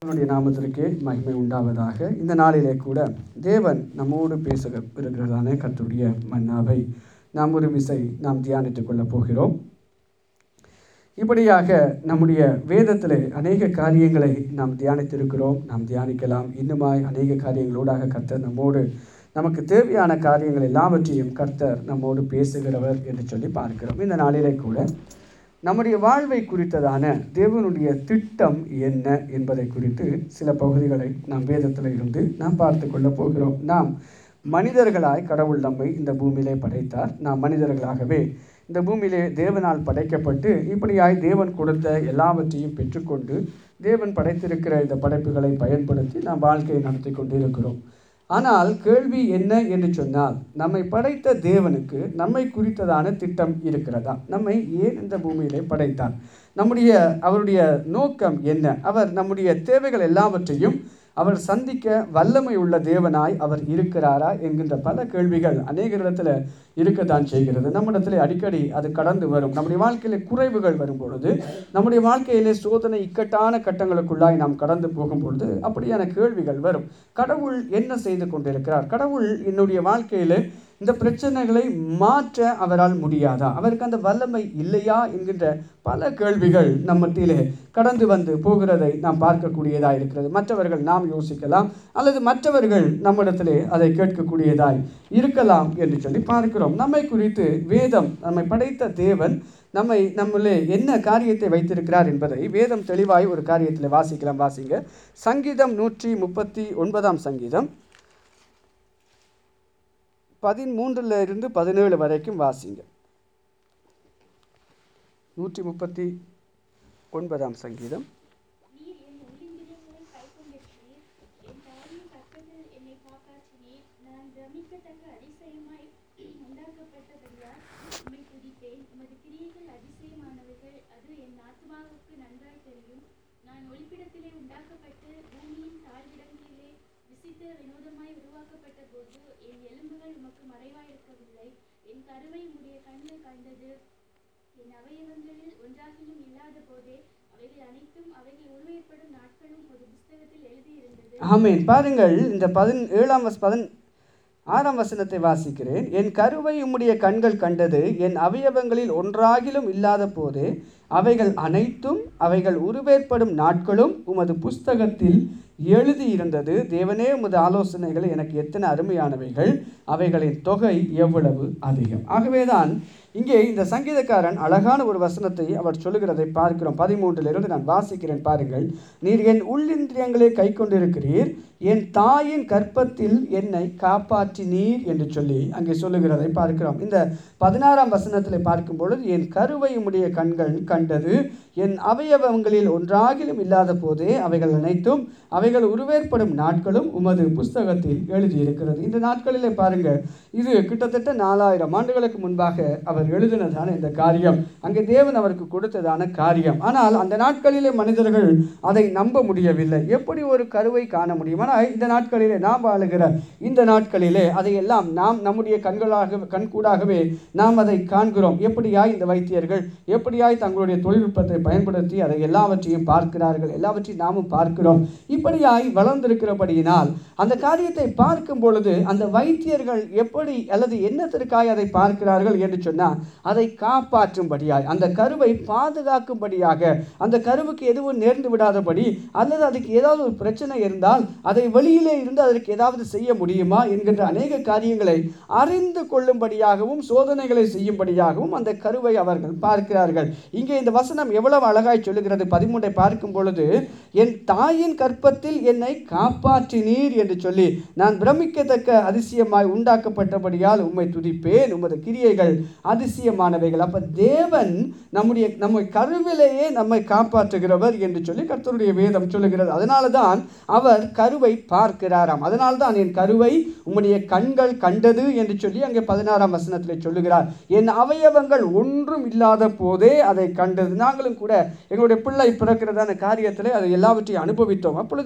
அவனுடைய நாமத்திற்கே மகிமை உண்டாவதாக இந்த நாளிலே கூட தேவன் நம்மோடு பேசுக இருக்கிறதான கர்த்தருடைய மன்னாவை நாம் ஒரு விசை நாம் தியானித்துக் கொள்ளப் போகிறோம் இப்படியாக நம்முடைய வேதத்திலே அநேக காரியங்களை நாம் தியானித்திருக்கிறோம் நாம் தியானிக்கலாம் இன்னுமாய் அநேக காரியங்களோடாக கர்த்தர் நம்மோடு நமக்கு தேவையான காரியங்கள் எல்லாவற்றையும் கர்த்தர் நம்மோடு பேசுகிறவர் என்று சொல்லி பார்க்கிறோம் இந்த நாளிலே கூட நம்முடைய வாழ்வை குறித்ததான தேவனுடைய திட்டம் என்ன என்பதை குறித்து சில பகுதிகளை நாம் வேதத்தில் இருந்து நாம் பார்த்து கொள்ளப் போகிறோம் நாம் மனிதர்களாய் கடவுள் நம்மை இந்த பூமியிலே படைத்தார் நாம் மனிதர்களாகவே இந்த பூமியிலே தேவனால் படைக்கப்பட்டு இப்படியாய் தேவன் கொடுத்த எல்லாவற்றையும் பெற்றுக்கொண்டு தேவன் படைத்திருக்கிற இந்த படைப்புகளை பயன்படுத்தி நாம் வாழ்க்கையை நடத்தி கொண்டு இருக்கிறோம் ஆனால் கேள்வி என்ன என்று சொன்னால் நம்மை படைத்த தேவனுக்கு நம்மை குறித்ததான திட்டம் இருக்கிறதா நம்மை ஏன் இந்த பூமியிலே படைத்தார் நம்முடைய அவருடைய நோக்கம் என்ன அவர் நம்முடைய தேவைகள் எல்லாவற்றையும் அவர் சந்திக்க வல்லமை உள்ள தேவனாய் அவர் இருக்கிறாரா என்கின்ற பல கேள்விகள் அநேகரிடத்தில் இருக்கத்தான் செய்கிறது நம்மிடத்தில் அடிக்கடி அது கடந்து வரும் நம்முடைய வாழ்க்கையில குறைவுகள் வரும் பொழுது நம்முடைய வாழ்க்கையிலே சோதனை இக்கட்டான கட்டங்களுக்குள்ளாய் நாம் கடந்து போகும் பொழுது அப்படியான கேள்விகள் வரும் கடவுள் என்ன செய்து கொண்டிருக்கிறார் கடவுள் என்னுடைய வாழ்க்கையிலே இந்த பிரச்சனைகளை மாற்ற அவரால் முடியாதா அவருக்கு அந்த வல்லமை இல்லையா என்கின்ற பல கேள்விகள் நம்ம மத்தியிலே கடந்து வந்து போகிறதை நாம் பார்க்கக்கூடியதாக இருக்கிறது மற்றவர்கள் நாம் யோசிக்கலாம் அல்லது மற்றவர்கள் நம்மிடத்திலே அதை கேட்கக்கூடியதாய் இருக்கலாம் என்று சொல்லி பார்க்கிறோம் நம்மை குறித்து வேதம் நம்மை படைத்த தேவன் நம்மை நம்மளே என்ன காரியத்தை வைத்திருக்கிறார் என்பதை வேதம் தெளிவாய் ஒரு காரியத்தில் வாசிக்கலாம் வாசிங்க சங்கீதம் நூற்றி முப்பத்தி ஒன்பதாம் சங்கீதம் பதிமூன்றுல இருந்து பதினேழு வரைக்கும் வாசிங்க நூற்றி முப்பத்தி ஒன்பதாம் சங்கீதம் நீர் என் உள்ளிந்திரியங்களை கைக்கொண்டிருக்கிறீர் என் தாயின் கற்பத்தில் என்னை காப்பாற்றினீர் நான் பிரமிக்கத்தக்க அதிசயமாய் உண்டாக்கப்பட்டபடியால் உம்மை துதிப்பேன் உமது கிரியைகள் அதிசயமானவைகள் அது என் ஆத்மாவுக்கு நன்றாய் தெரியும் நான் ஒளிப்பிடத்திலே உண்டாக்கப்பட்டு பூமியின் தாழ்விடங்களிலே விசித்த வினோதமாய் உருவாக்கப்பட்ட போது என் எலும்புகள் உமக்கு மறைவாயிருக்கவில்லை என் கருவை உம்முடைய கண்கள் கண்டது என் அவயவங்களில் ஒன்றாகிலும் இல்லாத போதே அவைகள் அனைத்தும் அவைகள் உருவேற்படும் நாட்களும் ஒரு புஸ்தகத்தில் எழுதியிருந்தது ஆமேன் பாருங்கள் இந்த பதின் ஏழாம் வஸ் பதின் ஆறாம் வசனத்தை வாசிக்கிறேன் என் கருவை உம்முடைய கண்கள் கண்டது என் அவயவங்களில் ஒன்றாகிலும் இல்லாத போதே அவைகள் அனைத்தும் அவைகள் உருவேற்படும் நாட்களும் உமது புஸ்தகத்தில் எழுதியிருந்தது தேவனே உமது ஆலோசனைகள் எனக்கு எத்தனை அருமையானவைகள் அவைகளின் தொகை எவ்வளவு அதிகம் ஆகவேதான் இங்கே இந்த சங்கீதக்காரன் அழகான ஒரு வசனத்தை அவர் சொல்லுகிறதை பார்க்கிறோம் பதிமூன்றிலிருந்து நான் வாசிக்கிறேன் பாருங்கள் நீர் என் உள்ளிந்திரியங்களை கை கொண்டிருக்கிறீர் என் தாயின் கற்பத்தில் என்னை காப்பாற்றினீர் என்று சொல்லி அங்கே சொல்லுகிறதை பார்க்கிறோம் இந்த பதினாறாம் வசனத்தில் பார்க்கும் பொழுது என் கருவை உம்முடைய கண்கள் கண்டது என் அவயவங்களில் ஒன்றாகிலும் இல்லாத போதே அவைகள் அனைத்தும் அவைகள் உருவேற்படும் நாட்களும் உமது புஸ்தகத்தில் எழுதியிருக்கிறது இந்த நாட்களிலே பாருங்க இது கிட்டத்தட்ட நாலாயிரம் ஆண்டுகளுக்கு முன்பாக அவர் எழுதினதான இந்த காரியம் அங்கே தேவன் அவருக்கு கொடுத்ததான காரியம் ஆனால் அந்த நாட்களிலே மனிதர்கள் அதை நம்ப முடியவில்லை எப்படி ஒரு கருவை காண முடியும் ஆனால் இந்த நாட்களிலே நாம் வாழுகிற இந்த நாட்களிலே அதையெல்லாம் நாம் நம்முடைய கண்களாக கண்கூடாகவே நாம் அதை காண்கிறோம் எப்படியாய் இந்த வைத்தியர்கள் எப்படியாய் தங்களுடைய தொழில்நுட்பத்தை பயன்படுத்தி அதை எல்லாவற்றையும் பார்க்கிறார்கள் எல்லாவற்றையும் நாமும் பார்க்கிறோம் இப்படியாய் வளர்ந்திருக்கிறபடியினால் அந்த காரியத்தை பார்க்கும் பொழுது அந்த வைத்தியர்கள் எப்படி அல்லது என்னத்திற்காய் அதை பார்க்கிறார்கள் என்று சொன்னால் அதை காப்பாற்றும்படியாய் அந்த கருவை பாதுகாக்கும்படியாக அந்த கருவுக்கு எதுவும் நேர்ந்து விடாதபடி அல்லது அதுக்கு ஏதாவது ஒரு பிரச்சனை இருந்தால் அதை வெளியிலே இருந்து அதற்கு ஏதாவது செய்ய முடியுமா என்கின்ற அநேக காரியங்களை அறிந்து கொள்ளும்படியாகவும் சோதனைகளை செய்யும்படியாகவும் அந்த கருவை அவர்கள் பார்க்கிறார்கள் இங்கே இந்த வசனம் எவ்வளவு அழகாய் சொல்லுகிறது பதிமூன்றை பார்க்கும் பொழுது என் தாயின் கற்பத்தில் என்னை காப்பாற்றினீர் என்று சொல்லி நான் பிரமிக்கத்தக்க அதிசயமாய் உண்டாக்கப்பட்டபடியால் உம்மை துதிப்பேன் உமது கிரியைகள் அதிசயமானவைகள் அப்ப தேவன் நம்முடைய நம்மை கருவிலேயே நம்மை காப்பாற்றுகிறவர் என்று சொல்லி கர்த்தருடைய வேதம் சொல்லுகிறது அதனால தான் அவர் கருவை பார்க்கிறாராம் அதனால தான் என் கருவை உம்முடைய கண்கள் கண்டது என்று சொல்லி அங்கே பதினாறாம் வசனத்தில் சொல்லுகிறார் என் அவயவங்கள் ஒன்றும் இல்லாத போதே அதை கண்டது நாங்களும் கூட எங்களுடைய பிள்ளை பிறக்கிறதான காரியத்தில் அதை எல்லாவற்றையும் அனுபவித்தோம் அப்பொழுது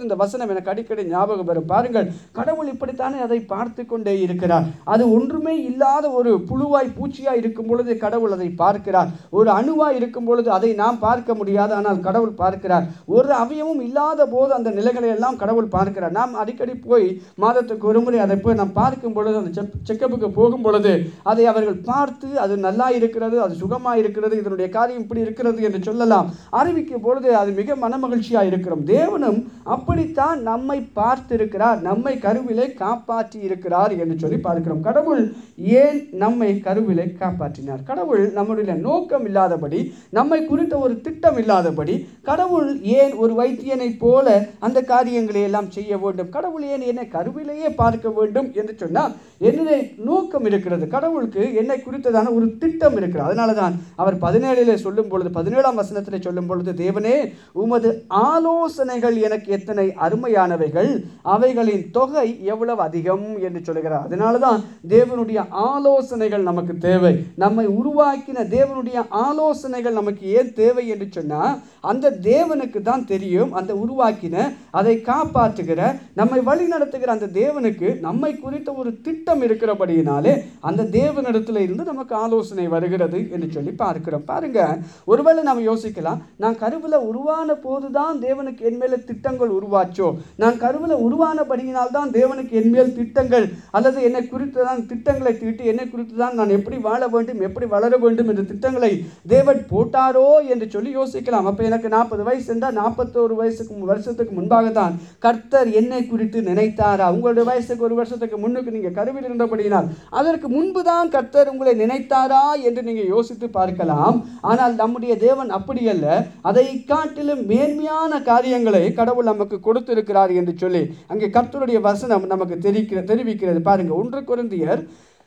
பொழுது இந்த வசனம் எனக்கு அடிக்கடி ஞாபகம் வரும் பாருங்கள் கடவுள் இப்படித்தானே அதை பார்த்து கொண்டே இருக்கிறார் அது ஒன்றுமே இல்லாத ஒரு புழுவாய் பூச்சியாய் இருக்கும் பொழுது கடவுள் அதை பார்க்கிறார் ஒரு அணுவாய் இருக்கும் பொழுது அதை நாம் பார்க்க முடியாது ஆனால் கடவுள் பார்க்கிறார் ஒரு அவயமும் இல்லாத போது அந்த நிலைகளை எல்லாம் கடவுள் பார்க்கிறார் நாம் அடிக்கடி போய் மாதத்துக்கு ஒரு முறை அதை போய் நாம் பார்க்கும் பொழுது அந்த செக் செக்கப்புக்கு போகும் பொழுது அதை அவர்கள் பார்த்து அது நல்லா இருக்கிறது அது சுகமாக இருக்கிறது இதனுடைய காரியம் இப்படி இருக்கிறது என்று சொல்லலாம் அறிவிக்கும் பொழுது அது மிக மனமகிழ்ச்சியாக இருக்கிறோம் தேவனும் அப்படித்தான் நம்மை பார்த்திருக்கிறார் நம்மை கருவிலே காப்பாற்றி இருக்கிறார் என்று சொல்லி பார்க்கிறோம் கடவுள் ஏன் நம்மை கருவிலே காப்பாற்றினார் கடவுள் நம்முடைய நோக்கம் இல்லாதபடி நம்மை குறித்த ஒரு திட்டம் இல்லாதபடி கடவுள் ஏன் ஒரு வைத்தியனை போல அந்த காரியங்களை எல்லாம் செய்ய வேண்டும் கடவுள் ஏன் என்னை கருவிலேயே பார்க்க வேண்டும் என்று சொன்னால் என்னுடைய நோக்கம் இருக்கிறது கடவுளுக்கு என்னை குறித்ததான ஒரு திட்டம் இருக்கிறது அதனால தான் அவர் பதினேழிலே சொல்லும் பொழுது பதினேழாம் வசனத்திலே சொல்லும் பொழுது தேவனே உமது ஆலோசனைகள் எனக்கு எத்தனை அருமையானவைகள் அவைகளின் தொகை எவ்வளவு அதிகம் என்று சொல்கிறார் அதனால தான் தேவனுடைய ஆலோசனைகள் நமக்கு தேவை நம்மை உருவாக்கின தேவனுடைய ஆலோசனைகள் நமக்கு ஏன் தேவை என்று சொன்னால் அந்த தேவனுக்கு தான் தெரியும் அந்த உருவாக்கின அதை காப்பாற்றுகிற நம்மை வழி நடத்துகிற அந்த தேவனுக்கு நம்மை குறித்த ஒரு திட்டம் இருக்கிறபடியினாலே அந்த தேவனிடத்துல இருந்து நமக்கு ஆலோசனை வருகிறது என்று சொல்லி பார்க்கிறோம் பாருங்க ஒருவேளை நாம் யோசிக்கலாம் நான் கருவில் உருவான போதுதான் தேவனுக்கு என் மேல திட்டங்கள் உருவாச்சோ நான் கருவில் உருவானபடியினால் தான் தேவனுக்கு என் மேல் திட்டங்கள் அல்லது என்னை குறித்து தான் திட்டங்களை தீட்டி என்னை குறித்து தான் நான் எப்படி வாழ வேண்டும் எப்படி வளர வேண்டும் என்ற திட்டங்களை தேவன் போட்டாரோ என்று சொல்லி யோசிக்கலாம் அப்போ எனக்கு நாற்பது வயசு என்றால் நாற்பத்தோரு வயசுக்கு மு- வருஷத்துக்கு முன்பாக தான் கர்த்தர் என்னை குறித்து நினைத்தாரா உங்களுடைய வயசுக்கு ஒரு வருஷத்துக்கு முன்னுக்கு நீங்கள் கருவில் இருந்தபடியினால் அதற்கு முன்பு தான் கர்த்தர் உங்களை நினைத்தாரா என்று நீங்கள் யோசித்து பார்க்கலாம் ஆனால் நம்முடைய தேவன் அப்படி அல்ல அதை காட்டிலும் மேன்மையான காரியங்களை கடவுள் நமக்கு கொடுத்திருக்கிறார் என்று சொல்லி அங்கே கர்த்தருடைய வசனம் நமக்கு தெரிவிக்கிற தெரிவிக்கிறது பாருங்க ஒன்று குருந்தியர்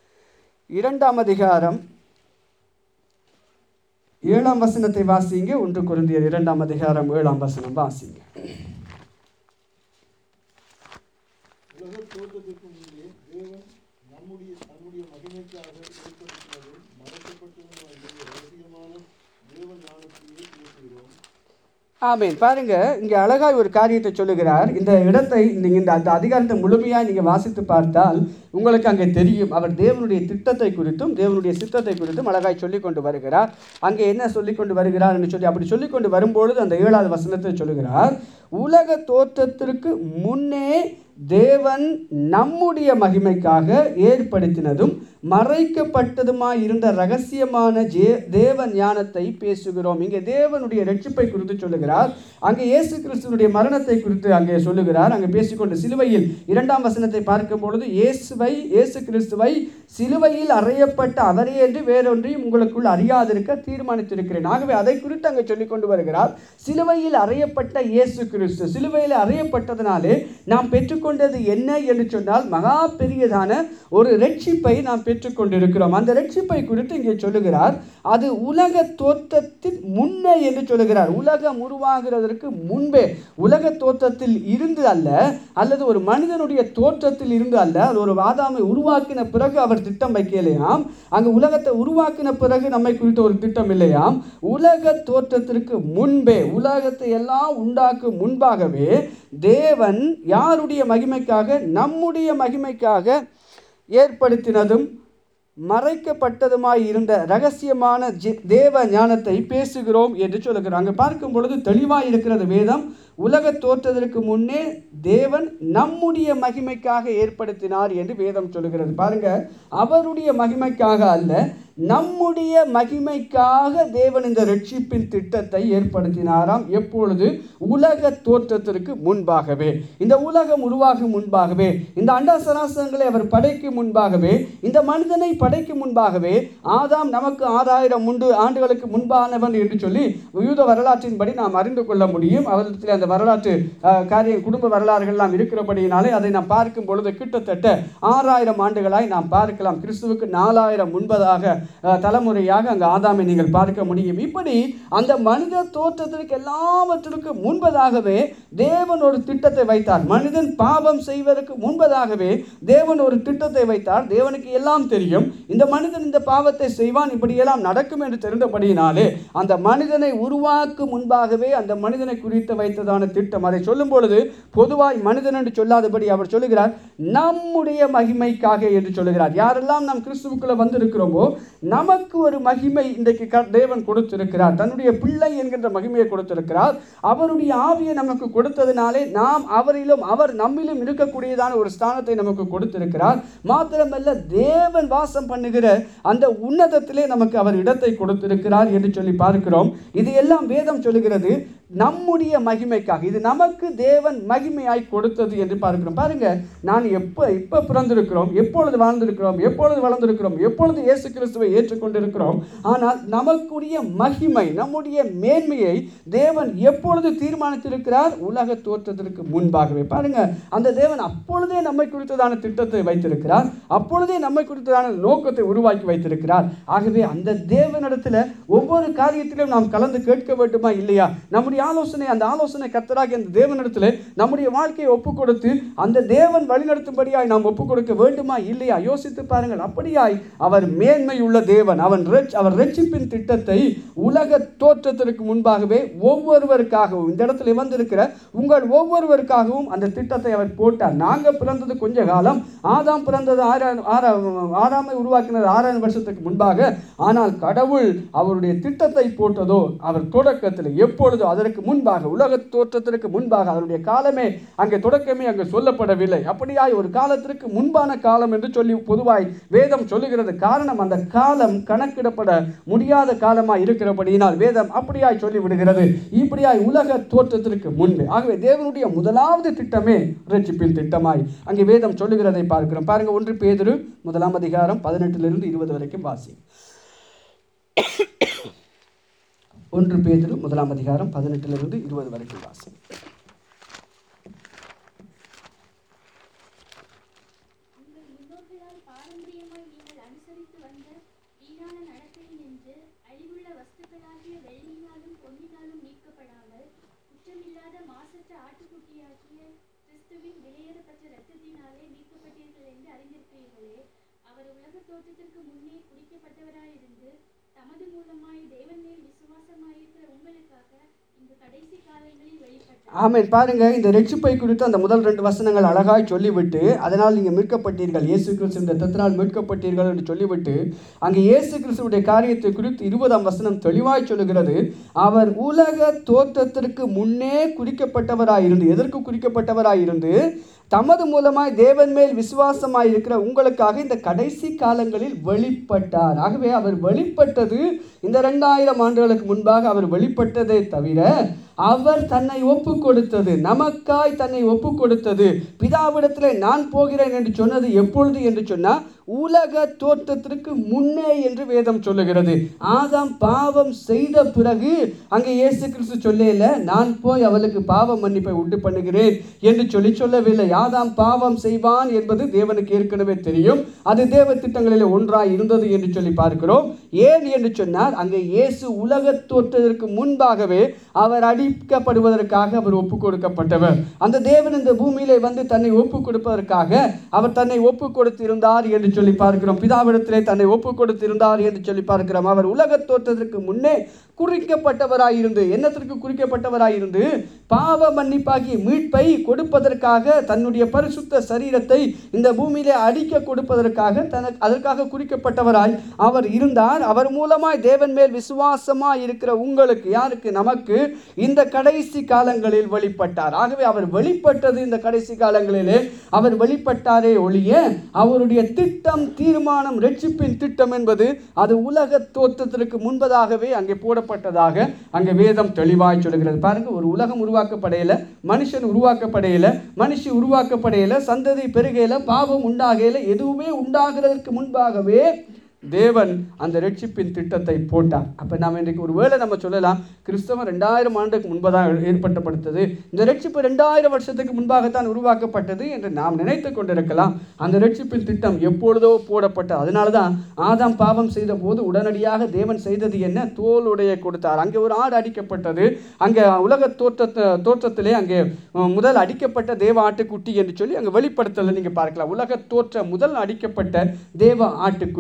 இரண்டாம் அதிகாரம் ஏழாம் வசனத்தை வாசிங்க ஒன்று குருந்தியர் இரண்டாம் அதிகாரம் ஏழாம் வசனம் வாசிங்க உலக தோற்றத்திற்கு முன்பே தேவன் நம்முடைய தன்னுடைய மகிமைக்காக ஏற்படுத்தினதும் மறைக்கப்பட்டதும் ஆகிய ரகசியமான தேவ ஞானத்தையே பேசுகிறோம் ஆமென் பாருங்க இங்க அழகாய் ஒரு காரியத்தை சொல்லுகிறார் இந்த இடத்தை நீங்க இந்த அந்த அதிகாரத்தை முழுமையாக நீங்க வாசித்து பார்த்தால் உங்களுக்கு அங்கே தெரியும் அவர் தேவனுடைய திட்டத்தை குறித்தும் தேவனுடைய சித்தத்தை குறித்தும் அழகாய் சொல்லி கொண்டு வருகிறார் அங்கே என்ன சொல்லி கொண்டு வருகிறார் என்று சொல்லி அப்படி சொல்லி கொண்டு வரும்பொழுது அந்த ஏழாவது வசனத்தை சொல்லுகிறார் உலக தோற்றத்திற்கு முன்னே தேவன் நம்முடைய மகிமைக்காக ஏற்படுத்தினதும் மறைக்கப்பட்டதுமாய் இருந்த ரகசியமான ஜே தேவ ஞானத்தை பேசுகிறோம் இங்கே தேவனுடைய ரட்சிப்பை குறித்து சொல்லுகிறார் அங்கே இயேசு கிறிஸ்துவனுடைய மரணத்தை குறித்து அங்கே சொல்லுகிறார் அங்கே பேசிக்கொண்டு சிலுவையில் இரண்டாம் வசனத்தை பார்க்கும் பொழுது இயேசுவை இயேசு கிறிஸ்துவை சிலுவையில் அறையப்பட்ட அவரே என்று வேறொன்றையும் உங்களுக்குள் அறியாதிருக்க தீர்மானித்திருக்கிறேன் ஆகவே அதை குறித்து அங்கே சொல்லிக் கொண்டு வருகிறார் சிலுவையில் அறையப்பட்ட இயேசு கிறிஸ்து சிலுவையில் அறையப்பட்டதனாலே நாம் பெற்றுக்கொண்டது என்ன என்று சொன்னால் மகா பெரியதான ஒரு ரட்சிப்பை நாம் பெற்றுக்கொண்டிருக்கிறோம் அந்த ரட்சிப்பை குறித்து இங்கே சொல்லுகிறார் அது உலக தோற்றத்தின் முன்னே என்று சொல்லுகிறார் உலகம் உருவாகிறதற்கு முன்பே உலக தோற்றத்தில் இருந்து அல்ல அல்லது ஒரு மனிதனுடைய தோற்றத்தில் இருந்து அல்ல அது ஒரு வாதாமை உருவாக்கின பிறகு அவர் திட்டம் வைக்கலையாம் அங்கு உலகத்தை உருவாக்கின பிறகு நம்மை குறித்த ஒரு திட்டம் இல்லையாம் உலக தோற்றத்திற்கு முன்பே உலகத்தை எல்லாம் உண்டாக்கும் முன்பாகவே தேவன் யாருடைய மகிமைக்காக நம்முடைய மகிமைக்காக ஏற்படுத்தினதும் மறைக்கப்பட்டதுமாய் இருந்த ரகசியமான ஜி- தேவ ஞானத்தை பேசுகிறோம் என்று சொல்லுகிறோம் அங்கே பார்க்கும் பொழுது தெளிவாக இருக்கிறது வேதம் உலக தோற்றதற்கு முன்னே தேவன் நம்முடைய மகிமைக்காக ஏற்படுத்தினார் என்று வேதம் சொல்லுகிறது பாருங்க அவருடைய மகிமைக்காக அல்ல நம்முடைய மகிமைக்காக தேவன் இந்த ரட்சிப்பின் திட்டத்தை ஏற்படுத்தினாராம் எப்பொழுது உலக தோற்றத்திற்கு முன்பாகவே இந்த உலகம் உருவாகும் முன்பாகவே இந்த அண்ட சராசரங்களை அவர் படைக்கும் முன்பாகவே இந்த மனிதனை படைக்கும் முன்பாகவே ஆதாம் நமக்கு ஆறாயிரம் உண்டு ஆண்டுகளுக்கு முன்பானவன் என்று சொல்லி யூத வரலாற்றின்படி நாம் அறிந்து கொள்ள முடியும் அவரிடத்தில் அந்த வரலாற்று அஹ், காரியம் குடும்ப வரலாறுகள்லாம் இருக்கிறபடியினாலே அதை நாம் பார்க்கும் பொழுது கிட்டத்தட்ட ஆறாயிரம் ஆண்டுகளாய் நாம் பார்க்கலாம் கிறிஸ்துவுக்கு நாலாயிரம் முன்பதாக அஹ், தலைமுறையாக அங்கே ஆதாமை நீங்கள் பார்க்க முடியும் இப்படி அந்த மனித தோற்றத்திற்கு எல்லாவற்றிற்கும் முன்பதாகவே தேவன் ஒரு திட்டத்தை வைத்தார் மனிதன் பாவம் செய்வதற்கு முன்பதாகவே தேவன் ஒரு திட்டத்தை வைத்தார் தேவனுக்கு எல்லாம் தெரியும் இந்த மனிதன் இந்த பாவத்தை செய்வான் இப்படியெல்லாம் நடக்கும் என்று தெரிந்தபடியினாலே அந்த மனிதனை உருவாக்கும் முன்பாகவே அந்த மனிதனை குறித்து வைத்ததான குறித்ததான திட்டம் அதை சொல்லும் பொழுது பொதுவாய் மனிதன் என்று சொல்லாதபடி அவர் சொல்லுகிறார் நம்முடைய மகிமைக்காக என்று சொல்லுகிறார் யாரெல்லாம் நாம் கிறிஸ்துவுக்குள்ள வந்திருக்கிறோமோ நமக்கு ஒரு மகிமை இன்றைக்கு க- தேவன் கொடுத்திருக்கிறார் தன்னுடைய பிள்ளை என்கின்ற மகிமையை கொடுத்திருக்கிறார் அவருடைய ஆவியை நமக்கு கொடுத்ததினாலே நாம் அவரிலும் அவர் நம்மிலும் இருக்கக்கூடியதான ஒரு ஸ்தானத்தை நமக்கு கொடுத்திருக்கிறார் மாத்திரமல்ல தேவன் வாசம் பண்ணுகிற அந்த உன்னதத்திலே நமக்கு அவர் இடத்தை கொடுத்திருக்கிறார் என்று சொல்லி பார்க்கிறோம் இது எல்லாம் வேதம் சொல்லுகிறது நம்முடைய மகிமைக்காக இது நமக்கு தேவன் மகிமையாய் கொடுத்தது என்று பார்க்கிறோம் பாருங்க நான் எப்போ எப்போ பிறந்திருக்கிறோம் எப்பொழுது வாழ்ந்திருக்கிறோம் எப்பொழுது வளர்ந்திருக்கிறோம் எப்பொழுது இயேசு கிறிஸ்துவை ஏற்றுக்கொண்டிருக்கிறோம் ஆனால் நமக்குரிய மகிமை நம்முடைய மேன்மையை தேவன் எப்பொழுது தீர்மானித்திருக்கிறார் உலக தோற்றத்திற்கு முன்பாகவே பாருங்க அந்த தேவன் அப்பொழுதே நம்மை குறித்ததான திட்டத்தை வைத்திருக்கிறார் அப்பொழுதே நம்மை குறித்ததான நோக்கத்தை உருவாக்கி வைத்திருக்கிறார் ஆகவே அந்த தேவனிடத்தில் ஒவ்வொரு காரியத்திலும் நாம் கலந்து கேட்க வேண்டுமா இல்லையா நம்முடைய ஆலோசனை அந்த ஆலோசனை கத்தராகி அந்த தேவனிடத்தில் நம்முடைய வாழ்க்கையை ஒப்பு கொடுத்து அந்த தேவன் வழிநடத்தும்படியாய் நாம் ஒப்பு கொடுக்க வேண்டுமா இல்லையா யோசித்து பாருங்கள் அப்படியாய் அவர் மேன்மை உள்ள தேவன் அவன் ரெச்- அவர் ரட்சிப்பின் திட்டத்தை உலக தோற்றத்திற்கு முன்பாகவே ஒவ்வொருவருக்காகவும் இந்த இடத்துல வந்திருக்கிற உங்கள் ஒவ்வொருவருக்காகவும் அந்த திட்டத்தை அவர் போட்டார் நாங்கள் பிறந்தது கொஞ்ச காலம் ஆதாம் பிறந்தது ஆறாம் ஆறாம் ஆறாமை உருவாக்கினது ஆறாம் வருஷத்துக்கு முன்பாக ஆனால் கடவுள் அவருடைய திட்டத்தை போட்டதோ அவர் தொடக்கத்தில் எப்பொழுதோ அதற்கு முன்பாக உலக தோற்றத்திற்கு முன்பாக அதனுடைய காலமே அங்கே தொடக்கமே அங்கே சொல்லப்படவில்லை அப்படியாய் ஒரு காலத்திற்கு முன்பான காலம் என்று சொல்லி பொதுவாய் வேதம் சொல்லுகிறது காரணம் அந்த காலம் கணக்கிடப்பட முடியாத காலமாய் இருக்கிறபடியினால் வேதம் அப்படியாய் சொல்லி விடுகிறது இப்படியாய் உலக தோற்றத்திற்கு முன்பு ஆகவே தேவனுடைய முதலாவது திட்டமே ரட்சிப்பின் திட்டமாய் அங்கே வேதம் சொல்லுகிறதை பார்க்கிறோம் பாருங்க ஒன்று பேதுரு முதலாம் அதிகாரம் பதினெட்டிலிருந்து இருபது வரைக்கும் வாசி ஒன்று பேதுரு முதலாம் அதிகாரம் பதினெட்டிலிருந்து இருபது வரைக்கும் வாசி உங்கள் முன்னோர்களால் பாரம்பரியமாய் நீங்கள் அனுசரித்து வந்த வீணான நடத்தையை நின்று அழிவுள்ள வஸ்துக்களாகிய வெள்ளியினாலும் பொன்னினாலும் மீட்கப்படாமல் குற்றமில்லாத மாசற்ற ஆட்டுக்குட்டியாகிய கிறிஸ்துவின் விலையேறப்பட்ட இரத்தத்தினாலே மீட்கப்பட்டீர்கள் என்று அறிந்திருக்கிறீர்களே அவர் உலக தோற்றத்திற்கு முன்னே குறிக்கப்பட்டவராயிருந்து தமது மூலமாய் தேவன் மேல் விசுவாசமாயிருக்கிற உங்களுக்காக இந்த கடைசி காலங்களில் வெளிப்பட்டார் ஆமென் பாருங்க இந்த ரட்சிப்பை குறித்து அந்த முதல் ரெண்டு வசனங்கள் அழகாய் சொல்லிவிட்டு அதனால் நீங்கள் மீட்கப்பட்டீர்கள் இயேசு கிறிஸ்து இந்த தத்தினால் மீட்கப்பட்டீர்கள் என்று சொல்லிவிட்டு அங்கே இயேசு கிறிஸ்துவுடைய காரியத்தை குறித்து இருபதாம் வசனம் தெளிவாய் சொல்லுகிறது அவர் உலக தோற்றத்திற்கு முன்னே குறிக்கப்பட்டவராயிருந்து எதற்கு குறிக்கப்பட்டவராயிருந்து தமது மூலமாய் தேவன் மேல் விசுவாசமாய் இருக்கிற உங்களுக்காக இந்த கடைசி காலங்களில் வெளிப்பட்டார் ஆகவே அவர் வெளிப்பட்டது இந்த ரெண்டாயிரம் ஆண்டுகளுக்கு முன்பாக அவர் வெளிப்பட்டதே தவிர அவர் தன்னை ஒப்பு கொடுத்தது நமக்காய் தன்னை ஒப்பு கொடுத்தது பிதாவிடத்திலே நான் போகிறேன் என்று சொன்னது எப்பொழுது என்று சொன்னால் உலக தோற்றத்திற்கு முன்னே என்று வேதம் சொல்லுகிறது ஆதாம் பாவம் செய்த பிறகு அங்கே இயேசு கிறிஸ்து சொல்லல நான் போய் அவளுக்கு பாவ மன்னிப்பை உண்டு பண்ணுகிறேன் என்று சொல்லி சொல்லவில்லை ஆதாம் பாவம் செய்வான் என்பது தேவனுக்கு ஏற்கனவே தெரியும் அது தேவ திட்டங்களில் ஒன்றாய் இருந்தது என்று சொல்லி பார்க்கிறோம் ஏன் என்று சொன்னால் அங்கே இயேசு உலக தோற்றத்திற்கு முன்பாகவே அவர் அடிக்கப்படுவதற்காக அவர் ஒப்பு கொடுக்கப்பட்டவர் அந்த தேவன் இந்த பூமியிலே வந்து தன்னை ஒப்பு கொடுப்பதற்காக அவர் தன்னை ஒப்பு கொடுத்திருந்தார் என்று சொல்லி பார்க்கிறோம் பிதாவிடத்திலே தன்னை ஒப்பு கொடுத்திருந்தார் என்று சொல்லி பார்க்கிறோம் அவர் உலக தோற்றத்திற்கு முன்னே குறிக்கப்பட்டவராயிருந்து என்னத்திற்கு குறிக்கப்பட்டவராயிருந்து பாவ மன்னிப்பாகிய மீட்பை கொடுப்பதற்காக தன்னுடைய பரிசுத்த சரீரத்தை இந்த பூமியிலே அடிக்க கொடுப்பதற்காக தனக்கு அதற்காக குறிக்கப்பட்டவராய் அவர் இருந்தார் அவர் மூலமாய் தேவன் மேல் விசுவாசமாய் இருக்கிற உங்களுக்கு யாருக்கு நமக்கு இந்த கடைசி காலங்களில் வெளிப்பட்டார் ஆகவே அவர் வெளிப்பட்டது இந்த கடைசி காலங்களிலே அவர் வெளிப்பட்டாரே ஒழிய அவருடைய திட்டம் தீர்மானம் ரட்சிப்பின் திட்டம் என்பது அது உலக தோற்றத்திற்கு முன்பதாகவே அங்கே போடப்பட்டதாக அங்கே வேதம் தெளிவாய் சொல்கிறது பாருங்க ஒரு உலகம் உருவாக்கப்படையில மனுஷன் உருவாக்கப்படையில மனுஷி உருவாக்கப்படையில சந்ததி பெருகையில பாவம் உண்டாகையில எதுவுமே உண்டாகிறதற்கு முன்பாகவே தேவன் அந்த ரட்சிப்பின் திட்டத்தை போட்டார் அப்போ நாம் இன்றைக்கு ஒரு வேளை நம்ம சொல்லலாம் கிறிஸ்தவம் ரெண்டாயிரம் ஆண்டுக்கு முன்பதாக ஏற்பட்டப்படுத்தது இந்த ரட்சிப்பு ரெண்டாயிரம் வருஷத்துக்கு முன்பாகத்தான் உருவாக்கப்பட்டது என்று நாம் நினைத்து கொண்டிருக்கலாம் அந்த ரட்சிப்பின் திட்டம் எப்பொழுதோ போடப்பட்டது அதனால தான் ஆதாம் பாவம் செய்த போது உடனடியாக தேவன் செய்தது என்ன தோலுடைய கொடுத்தார் அங்கே ஒரு ஆடு அடிக்கப்பட்டது அங்கே உலக தோற்றத்தை தோற்றத்திலே அங்கே அஹ், முதல் அடிக்கப்பட்ட தேவ ஆட்டுக்குட்டி என்று சொல்லி அங்கே வெளிப்படுத்தலை நீங்கள் பார்க்கலாம் உலக தோற்ற முதல் அடிக்கப்பட்ட தேவ ஆட்டுக்குட்டி என்று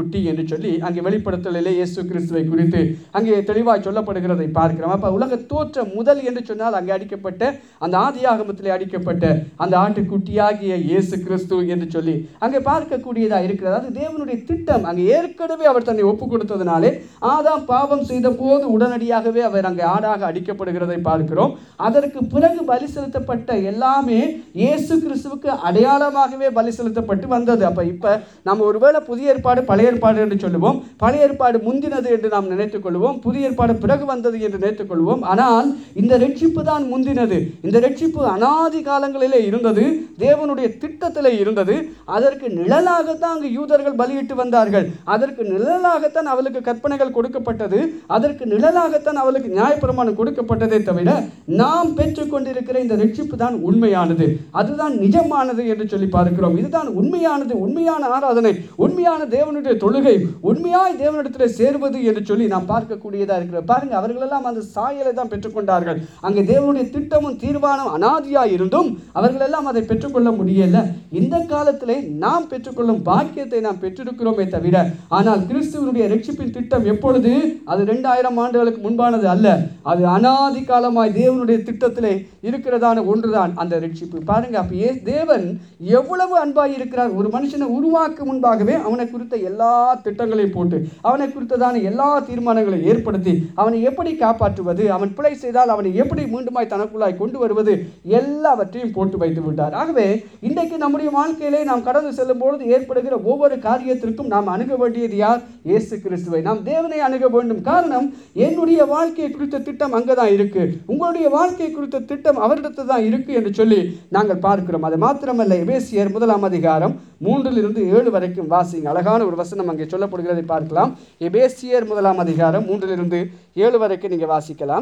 சொல்லி அங்கே வெளிப்படுத்தலிலே இயேசு கிறிஸ்துவை குறித்து அங்கே தெளிவாய் சொல்லப்படுகிறதை பார்க்கிறோம் அப்ப உலக தோற்றம் முதல் என்று சொன்னால் அங்கே அடிக்கப்பட்ட அந்த ஆதியாகமத்திலே அடிக்கப்பட்ட அந்த ஆட்டுக்குட்டியாகிய இயேசு கிறிஸ்து என்று சொல்லி அங்கே பார்க்கக்கூடியதா இருக்கிறது அது தேவனுடைய திட்டம் அங்கே ஏற்கனவே அவர் தன்னை ஒப்பு கொடுத்ததினாலே ஆதாம் பாவம் செய்த போது உடனடியாகவே அவர் அங்கே ஆடாக அடிக்கப்படுகிறதை பார்க்கிறோம் அதற்கு பிறகு பலி செலுத்தப்பட்ட எல்லாமே இயேசு கிறிஸ்துவுக்கு அடையாளமாகவே பலி செலுத்தப்பட்டு வந்தது அப்ப இப்ப நம்ம ஒருவேளை புதிய ஏற்பாடு பழைய ஏற்பாடு என்று சொல்லுவோம் பழைய ஏற்பாடு முந்தினது என்று நாம் நினைத்துக் கொள்வோம் புதிய ஏற்பாடு பிறகு வந்தது என்று நினைத்துக் கொள்வோம் ஆனால் இந்த ரட்சிப்பு தான் முந்தினது இந்த ரட்சிப்பு அனாதி காலங்களிலே இருந்தது தேவனுடைய திட்டத்திலே இருந்தது அதற்கு நிழலாகத்தான் அங்கு யூதர்கள் பலியிட்டு வந்தார்கள் அதற்கு நிழலாகத்தான் அவளுக்கு கற்பனைகள் கொடுக்கப்பட்டது அதற்கு நிழலாகத்தான் அவளுக்கு நியாயப்பிரமாணம் கொடுக்கப்பட்டதே தவிர நாம் பெற்றுக்கொண்டிருக்கிற இந்த ரட்சிப்பு தான் உண்மையானது அதுதான் நிஜமானது என்று சொல்லி பார்க்கிறோம் இதுதான் உண்மையானது உண்மையான ஆராதனை உண்மையான தேவனுடைய தொழுகை உண்மையாய் தேவனிடத்தில் சேர்வது என்று சொல்லி நாம் பார்க்கக்கூடியதா இருக்கிறது பாருங்க அவர்களெல்லாம் அந்த சாயலை தான் பெற்றுக்கொண்டார்கள் அங்கே தேவனுடைய திட்டமும் தீர்மானம் அனாதியாய் இருந்தும் அவர்களெல்லாம் அதை பெற்றுக்கொள்ள முடியல இந்த காலத்திலே நாம் பெற்றுக்கொள்ளும் பாக்கியத்தை நாம் பெற்றிருக்கிறோமே தவிர ஆனால் கிறிஸ்துவனுடைய ரட்சிப்பின் திட்டம் எப்பொழுது அது ரெண்டாயிரம் ஆண்டுகளுக்கு முன்பானது அல்ல அது அனாதி காலமாய் தேவனுடைய திட்டத்திலே இருக்கிறதான ஒன்றுதான் அந்த ரட்சிப்பு பாருங்க அப்ப ஏ தேவன் எவ்வளவு அன்பாய் இருக்கிறார் ஒரு மனுஷனை உருவாக்க முன்பாகவே அவனை குறித்த எல்லா திட்டங்களையும் போட்டு அவனை குறித்ததான எல்லா தீர்மானங்களையும் ஏற்படுத்தி அவனை எப்படி காப்பாற்றுவது அவன் பிழை செய்தால் அவனை எப்படி மீண்டுமாய் தனக்குள்ளாய் கொண்டு வருவது எல்லாவற்றையும் போட்டு வைத்து விட்டார் ஆகவே இன்றைக்கு நம்முடைய வாழ்க்கையிலே நாம் கடந்து செல்லும் பொழுது ஏற்படுகிற ஒவ்வொரு காரியத்திற்கும் நாம் அணுக வேண்டியது யார் இயேசு கிறிஸ்துவை நாம் தேவனை அணுக வேண்டும் காரணம் என்னுடைய வாழ்க்கையை குறித்த திட்டம் அங்கே தான் இருக்கு உங்களுடைய வாழ்க்கை குறித்த திட்டம் அவரிடத்தில் தான் இருக்கு என்று சொல்லி நாங்கள் பார்க்கிறோம் அது மாத்திரமல்ல எபேசியர் முதலாம் அதிகாரம் மூன்றிலிருந்து ஏழு வரைக்கும் வாசிங்க அழகான ஒரு வசனம் அங்கே சொல்லப்படுகிறதை பார்க்கலாம் எபேசியர் முதலாம் அதிகாரம் மூன்றிலிருந்து ஏழு வரைக்கும் நீங்கள் வாசிக்கலாம்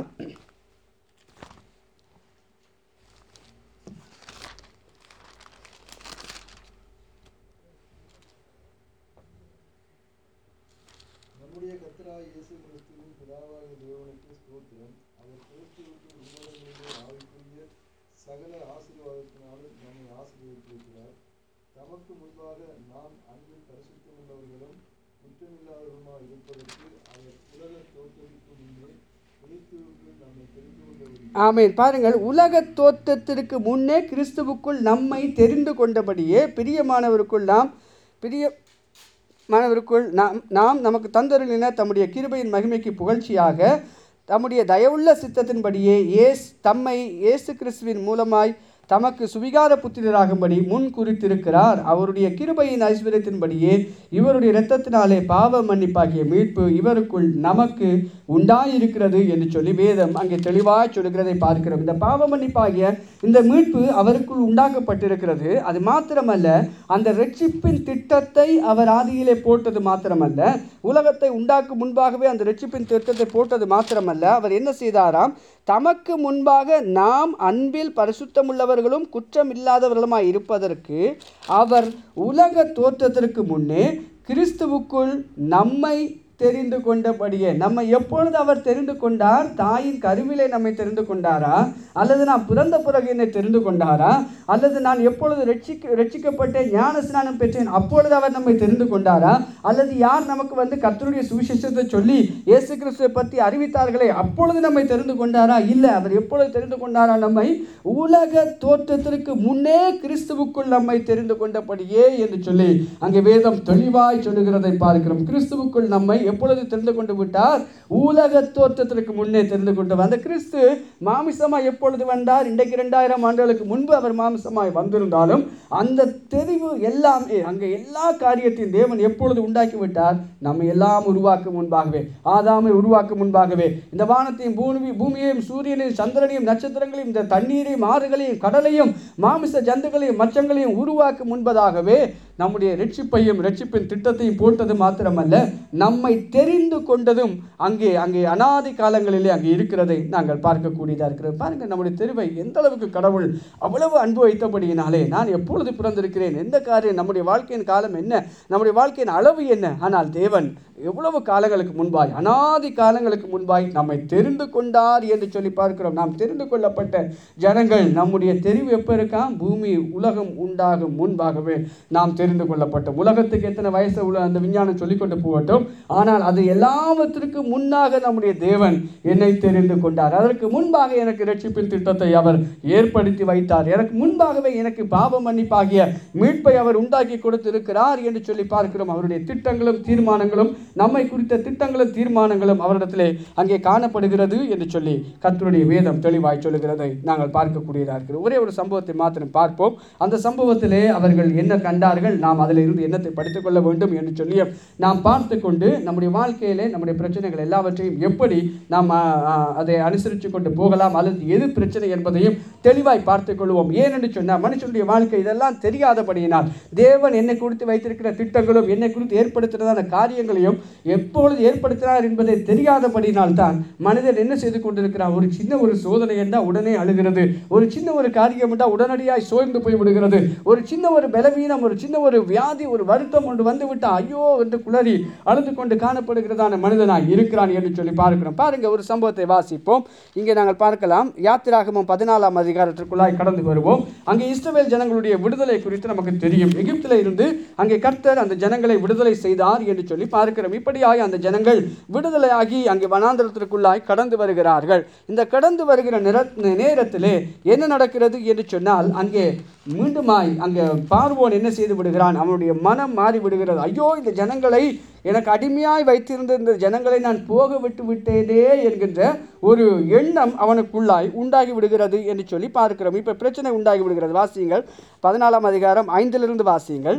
நம்முடைய கர்த்தராகிய இயேசு கிறிஸ்துவின் பிதாவாகிய தேவனுக்கு ஸ்தோத்திரம் அவர் கிறிஸ்துவுக்கு உண்மையிலே ஆவிக்குரிய சகல ஆசீர்வாதத்தினாலும் நம்மை ஆசீர்வதித்திருக்கிறார் தமக்கு முன்பாக நாம் அன்பில் பரிசுத்தமுள்ளவர்களும் குற்றமில்லாதவருமாய் இருப்பதற்கு அவர் உலக தோற்றத்திற்கு முன்னே கிறிஸ்துவுக்கு நம்மை தெரிந்து கொண்டவர் ஆமென் பாருங்கள் உலக தோற்றத்திற்கு முன்னே கிறிஸ்துவுக்குள் நம்மை தெரிந்து கொண்டபடியே பிரியமானவருக்குள் நாம் பிரிய மாணவருக்குள் நாம் நாம் நமக்கு தந்தருளின தம்முடைய கிருபையின் மகிமைக்கு புகழ்ச்சியாக தம்முடைய தயவுள்ள சித்தத்தின்படியே ஏஸ் தம்மை இயேசு கிறிஸ்துவின் மூலமாய் தமக்கு சுவிகார புத்திரராகும்படி முன் குறித்திருக்கிறார் அவருடைய கிருபையின் ஐஸ்வர்யத்தின்படியே இவருடைய இரத்தத்தினாலே பாவ மன்னிப்பாகிய மீட்பு இவருக்குள் நமக்கு உண்டாயிருக்கிறது என்று சொல்லி வேதம் அங்கே தெளிவாய் சொல்லுகிறதை பார்க்கிறோம் இந்த பாவ மன்னிப்பாகிய இந்த மீட்பு அவருக்குள் உண்டாக்கப்பட்டிருக்கிறது அது மாத்திரமல்ல அந்த ரட்சிப்பின் திட்டத்தை அவர் ஆதியிலே போட்டது மாத்திரமல்ல உலகத்தை உண்டாக்கும் முன்பாகவே அந்த ரட்சிப்பின் திட்டத்தை போட்டது மாத்திரமல்ல அவர் என்ன செய்தாராம் தமக்கு முன்பாக நாம் அன்பில் பரிசுத்தமுள்ளவர்களும் குற்றமில்லாதவர்களுமாய் இருப்பதற்கு அவர் உலக தோற்றத்திற்கு முன்னே கிறிஸ்துவுக்குள் நம்மை தெரிந்து கொண்டபடியே நம்ம எப்பொழுது அவர் தெரிந்து கொண்டார் தாயின் கருவிலே நம்மை தெரிந்து கொண்டாரா அல்லது நான் பிறந்த பிறகு என்னை தெரிந்து கொண்டாரா அல்லது நான் எப்பொழுது ரட்சிக்க ரட்சிக்கப்பட்டேன் ஞான ஸ்நானம் பெற்றேன் அப்பொழுது அவர் நம்மை தெரிந்து கொண்டாரா அல்லது யார் நமக்கு வந்து கர்த்தருடைய சுவிசேஷத்தை சொல்லி இயேசு கிறிஸ்துவை பற்றி அறிவித்தார்களே அப்பொழுது நம்மை தெரிந்து கொண்டாரா இல்லை அவர் எப்பொழுது தெரிந்து கொண்டாரா நம்மை உலக தோற்றத்திற்கு முன்னே கிறிஸ்துவுக்குள் நம்மை தெரிந்து கொண்டபடியே என்று சொல்லி அங்கே வேதம் தெளிவாய் சொல்லுகிறதை பார்க்கிறோம் கிறிஸ்துவுக்குள் நம்மை எப்பொழுது தெரிந்து கொண்டு விட்டார் உலக தோற்றத்திற்கு முன்னே தெரிந்து கொண்டு அந்த கிறிஸ்து மாமிசமாய் எப்பொழுது வந்தார் இன்றைக்கு ரெண்டாயிரம் ஆண்டுகளுக்கு முன்பு அவர் மாமிசமாய் வந்திருந்தாலும் அந்த தெரிவு எல்லாமே அங்கே எல்லா காரியத்தையும் தேவன் எப்பொழுது உண்டாக்கி விட்டார் நம்ம எல்லாம் உருவாக்கும் முன்பாகவே ஆதாமை உருவாக்கும் முன்பாகவே இந்த வானத்தையும் பூமி பூமியையும் சூரியனையும் சந்திரனையும் நட்சத்திரங்களையும் இந்த தண்ணீரையும் ஆறுகளையும் கடலையும் மாமிச ஜந்துகளையும் மச்சங்களையும் உருவாக்கும் முன்பதாகவே நம்முடைய ரட்சிப்பையும் ரட்சிப்பின் திட்டத்தையும் போட்டது மாத்திரமல்ல நம்மை தெரிந்து கொண்டதும் அங்கே அங்கே அனாதி காலங்களிலே அங்கே இருக்கிறதை நாங்கள் பார்க்கக்கூடியதாக இருக்கிறது பாருங்கள் நம்முடைய தெருவை எந்த அளவுக்கு கடவுள் அவ்வளவு அன்பு வைத்தபடியினாலே நான் எப்பொழுது பிறந்திருக்கிறேன் எந்த காரியம் நம்முடைய வாழ்க்கையின் காலம் என்ன நம்முடைய வாழ்க்கையின் அளவு என்ன ஆனால் தேவன் எவ்வளவு காலங்களுக்கு முன்பாய் அனாதி காலங்களுக்கு முன்பாய் நம்மை தெரிந்து கொண்டார் என்று சொல்லி பார்க்கிறோம் நாம் தெரிந்து கொள்ளப்பட்ட ஜனங்கள் நம்முடைய தெரிவு எப்போ இருக்கான் பூமி உலகம் உண்டாகும் முன்பாகவே நாம் தெரிந்து கொள்ளப்பட்டோம் உலகத்துக்கு எத்தனை வயசு உள்ள அந்த விஞ்ஞானம் சொல்லிக்கொண்டு போகட்டும் ஆனால் அது எல்லாவற்றிற்கும் முன்னாக நம்முடைய தேவன் என்னை தெரிந்து கொண்டார் அதற்கு முன்பாக எனக்கு ரட்சிப்பின் திட்டத்தை அவர் ஏற்படுத்தி வைத்தார் எனக்கு முன்பாகவே எனக்கு பாவ மன்னிப்பாகிய மீட்பை அவர் உண்டாக்கி கொடுத்திருக்கிறார் என்று சொல்லி பார்க்கிறோம் அவருடைய திட்டங்களும் தீர்மானங்களும் நம்மை குறித்த திட்டங்களும் தீர்மானங்களும் அவரிடத்திலே அங்கே காணப்படுகிறது என்று சொல்லி கர்த்தருடைய வேதம் தெளிவாய் சொல்லுகிறதை நாங்கள் பார்க்கக்கூடியதாக இருக்கிறது ஒரே ஒரு சம்பவத்தை மாத்திரம் பார்ப்போம் அந்த சம்பவத்திலே அவர்கள் என்ன கண்டார்கள் நாம் அதில் இருந்து என்னத்தை படித்துக் கொள்ள வேண்டும் என்று சொல்லி நாம் பார்த்து கொண்டு நம்முடைய வாழ்க்கையிலே நம்முடைய பிரச்சனைகள் எல்லாவற்றையும் எப்படி நாம் ஆ, ஆ, அதை அனுசரித்து கொண்டு போகலாம் அல்லது எது பிரச்சனை என்பதையும் தெளிவாய் பார்த்துக் கொள்வோம் ஏனென்று சொன்னால் மனுஷனுடைய வாழ்க்கை இதெல்லாம் தெரியாதபடியினால் தேவன் என்னை குறித்து வைத்திருக்கிற திட்டங்களும் என்னை குறித்து ஏற்படுத்துகிறதான காரியங்களையும் எப்பொழுது ஏற்படுத்தினார் என்பதை தெரியாதபடியினால் தான் மனிதன் என்ன செய்து கொண்டிருக்கிறான் ஒரு சின்ன ஒரு சோதனை என்றால் உடனே அழுகிறது ஒரு சின்ன ஒரு காரியம் என்றால் உடனடியாய் சோர்ந்து போய் விடுகிறது ஒரு சின்ன ஒரு பலவீனம் ஒரு சின்ன ஒரு வியாதி ஒரு வருத்தம் ஒன்று வந்து விட்டால் ஐயோ என்று குளறி அழுது கொண்டு காணப்படுகிறதான மனிதனாய் இருக்கிறான் என்று சொல்லி பார்க்கிறோம் பாருங்க ஒரு சம்பவத்தை வாசிப்போம் இங்கே நாங்கள் பார்க்கலாம் யாத்திராகமம் பதினாலாம் அதிகாரத்திற்குள்ளாய் கடந்து வருவோம் அங்கே இஸ்ரவேல் ஜனங்களுடைய விடுதலை குறித்து நமக்கு தெரியும் எகிப்தில் இருந்து அங்கே கர்த்தர் அந்த ஜனங்களை விடுதலை செய்தார் என்று சொல்லி பார்க்கிறோம் இப்படியாய் அந்த ஜனங்கள் விடுதலையாகி அங்கே வனாந்திரத்திற்குள்ளாய் கடந்து வருகிறார்கள் இந்த கடந்து வருகிற நிற நேரத்திலே என்ன நடக்கிறது என்று சொன்னால் அங்கே மீண்டுமாய் அங்கே பார்வோன் என்ன செய்து விடுகிறான் அவனுடைய மனம் மாறி விடுகிறது ஐயோ இந்த ஜனங்களை எனக்கு அடிமையாய் வைத்திருந்த இந்த ஜனங்களை நான் போக விட்டு விட்டேனே என்கின்ற ஒரு எண்ணம் அவனுக்குள்ளாய் உண்டாகி விடுகிறது என்று சொல்லி பார்க்கிறோம் இப்போ பிரச்சனை உண்டாகி விடுகிறது வாசியுங்கள் பதினாலாம் அதிகாரம் ஐந்திலிருந்து வாசியுங்கள்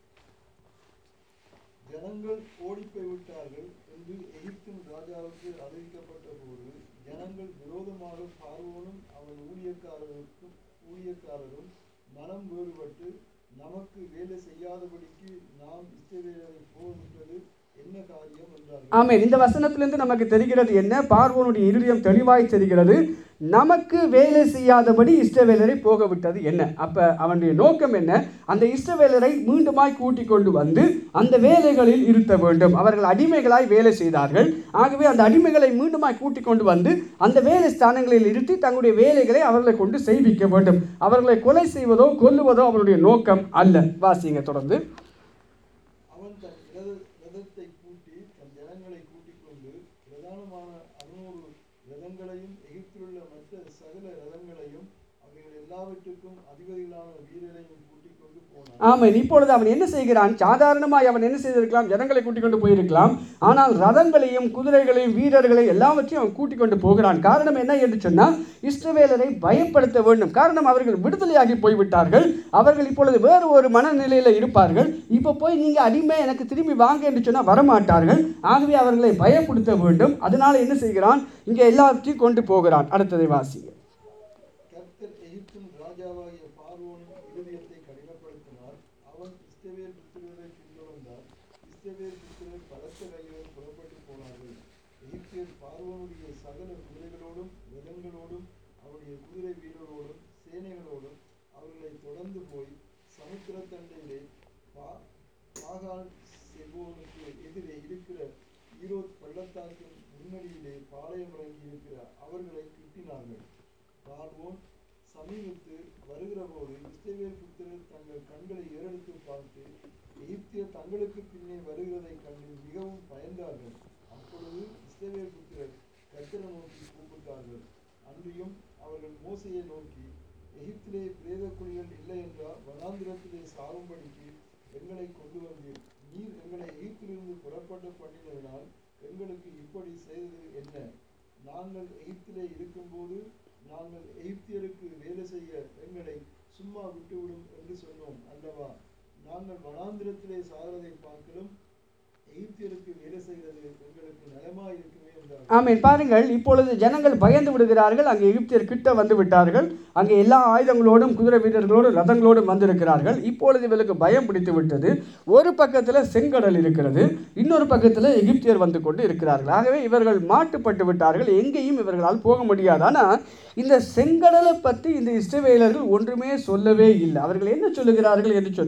ஜனங்கள் ஓடிப்போய் விட்டார்கள் என்று எகிப்தின் ராஜாவுக்கு அறிவிக்கப்பட்ட போது ஜனங்கள் விரோதமாக பார்வோனும் அவன் ஊழியக்காரருக்கும் ஊழியக்காரரும் மனம் வேறுபட்டு நமக்கு வேலை செய்யாதபடிக்கு நாம் இஸ்ரவேலரை போகின்றது என்ன காரியம் என்றார்கள் ஆமென் இந்த வசனத்திலிருந்து நமக்கு தெரிகிறது என்ன பார்வோனுடைய இருதயம் தெளிவாய் தெரிகிறது நமக்கு வேலை செய்யாதபடி இஷ்டவேலரை போக விட்டது என்ன அப்ப அவனுடைய நோக்கம் என்ன அந்த இஷ்டவேலரை மீண்டுமாய் கூட்டிக் கொண்டு வந்து அந்த வேலைகளில் இருத்த வேண்டும் அவர்கள் அடிமைகளாய் வேலை செய்தார்கள் ஆகவே அந்த அடிமைகளை மீண்டுமாய் கூட்டிக் கொண்டு வந்து அந்த வேலை ஸ்தானங்களில் இருத்தி தங்களுடைய வேலைகளை அவர்களை கொண்டு செய்விக்க வேண்டும் அவர்களை கொலை செய்வதோ கொல்லுவதோ அவருடைய நோக்கம் அல்ல வாசிங்க தொடர்ந்து அவன் தன் ரத- ரதத்தை கூட்டி தன் ஜனங்களை கூட்டிக் கொண்டு பிரதானமான அறுநூறு ரதங்களையும் எகிப்திலுள்ள மற்ற சகல ரதங்களையும் அவைகள் எல்லாவற்றுக்கும் அதிபதிகளான வீரரையும் கூட்டிக் கொண்டு போனான் ஆமாம் இப்பொழுது அவன் என்ன செய்கிறான் சாதாரணமாய் அவன் என்ன செய்திருக்கலாம் ஜனங்களை கூட்டிக் கொண்டு போயிருக்கலாம் ஆனால் ரதங்களையும் குதிரைகளையும் வீரர்களை எல்லாவற்றையும் அவன் கூட்டிக் கொண்டு போகிறான் காரணம் என்ன என்று சொன்னால் இஸ்ரவேலரை பயப்படுத்த வேண்டும் காரணம் அவர்கள் விடுதலையாகி போய்விட்டார்கள் அவர்கள் இப்பொழுது வேறு ஒரு மனநிலையில் இருப்பார்கள் இப்போ போய் நீங்கள் அடிமை எனக்கு திரும்பி வாங்க என்று சொன்னால் வரமாட்டார்கள் ஆகவே அவர்களை பயப்படுத்த வேண்டும் அதனால என்ன செய்கிறான் இங்கே எல்லாவற்றையும் கொண்டு போகிறான் அடுத்ததை வாசிங்க கர்த்தர் எகிப்தின் ராஜாவாகிய பார்வோனின் இருதயத்தை கடினப்படுத்தினார் அவன் இஸ்ரவேல் புத்திரரை பின்தொடர்ந்தார் இஸ்ரவேல் புத்திரர் பலத்த கையுடன் புறப்பட்டு போனார்கள் எகிப்தியர் பார்வோனுடைய சகல குதிரைகளோடும் ரதங்களோடும் அவருடைய குதிரை வீரரோடும் சேனைகளோடும் அவர்களை தொடர்ந்து போய் சமுத்திரத்தண்டையிலே பா பாகால் செபோனுக்கு எதிரே இருக்கிற ஈரோத் பள்ளத்தாக்கின் முன்னணியிலே பாளையம் இறங்கி இருக்கிற அவர்களை கிட்டினார்கள் பார்வோன் சமீபத்து வருகிற போது இஸ்ரவேல் புத்திரர் தங்கள் கண்களை ஏறெடுத்து பார்த்து எகிப்தியர் தங்களுக்கு பின்னே வருகிறதை கண்டு மிகவும் பயந்தார்கள் அப்பொழுது இஸ்ரவேல் புத்திரர் கர்த்தரை நோக்கி கூப்பிட்டார்கள் அன்றியும் அவர்கள் மோசையை நோக்கி எகிப்திலே பிரேத குழிகள் இல்லை என்றால் வனாந்திரத்திலே சாகும்படிக்கு எங்களை கொண்டு வந்தீர் நீர் எங்களை எகிப்திலிருந்து புறப்பட்டு பண்ணினதினால் எங்களுக்கு இப்படி செய்தது என்ன நாங்கள் எகிப்திலே இருக்கும்போது நாங்கள் எகிப்தியருக்கு வேலை செய்ய எங்களை சும்மா விட்டுவிடும் என்று சொன்னோம் அல்லவா நாங்கள் வனாந்திரத்திலே சாகிறதை பார்க்கலும் எகிப்தியருக்கு வேலை செய்கிறது எங்களுக்கு நலமாய் இருக்குமே என்றார் ஆமென் பாருங்கள் இப்பொழுது ஜனங்கள் பயந்து விடுகிறார்கள் அங்கே எகிப்தியர் கிட்ட வந்து விட்டார்கள் அங்கே எல்லா ஆயுதங்களோடும் குதிரை வீரர்களோடும் ரதங்களோடும் வந்திருக்கிறார்கள் இப்பொழுது இவர்களுக்கு பயம் பிடித்து விட்டது ஒரு பக்கத்தில் செங்கடல் இருக்கிறது இன்னொரு பக்கத்தில் எகிப்தியர் வந்து கொண்டு இருக்கிறார்கள் ஆகவே இவர்கள் மாட்டுப்பட்டு விட்டார்கள் எங்கேயும் இவர்களால் போக முடியாது ஆனால் இந்த செங்கடலை பற்றி இந்த இஸ்ரவேலர்கள் ஒன்றுமே சொல்லவே இல்லை அவர்கள் என்ன சொல்லுகிறார்கள் என்று சொன்னால்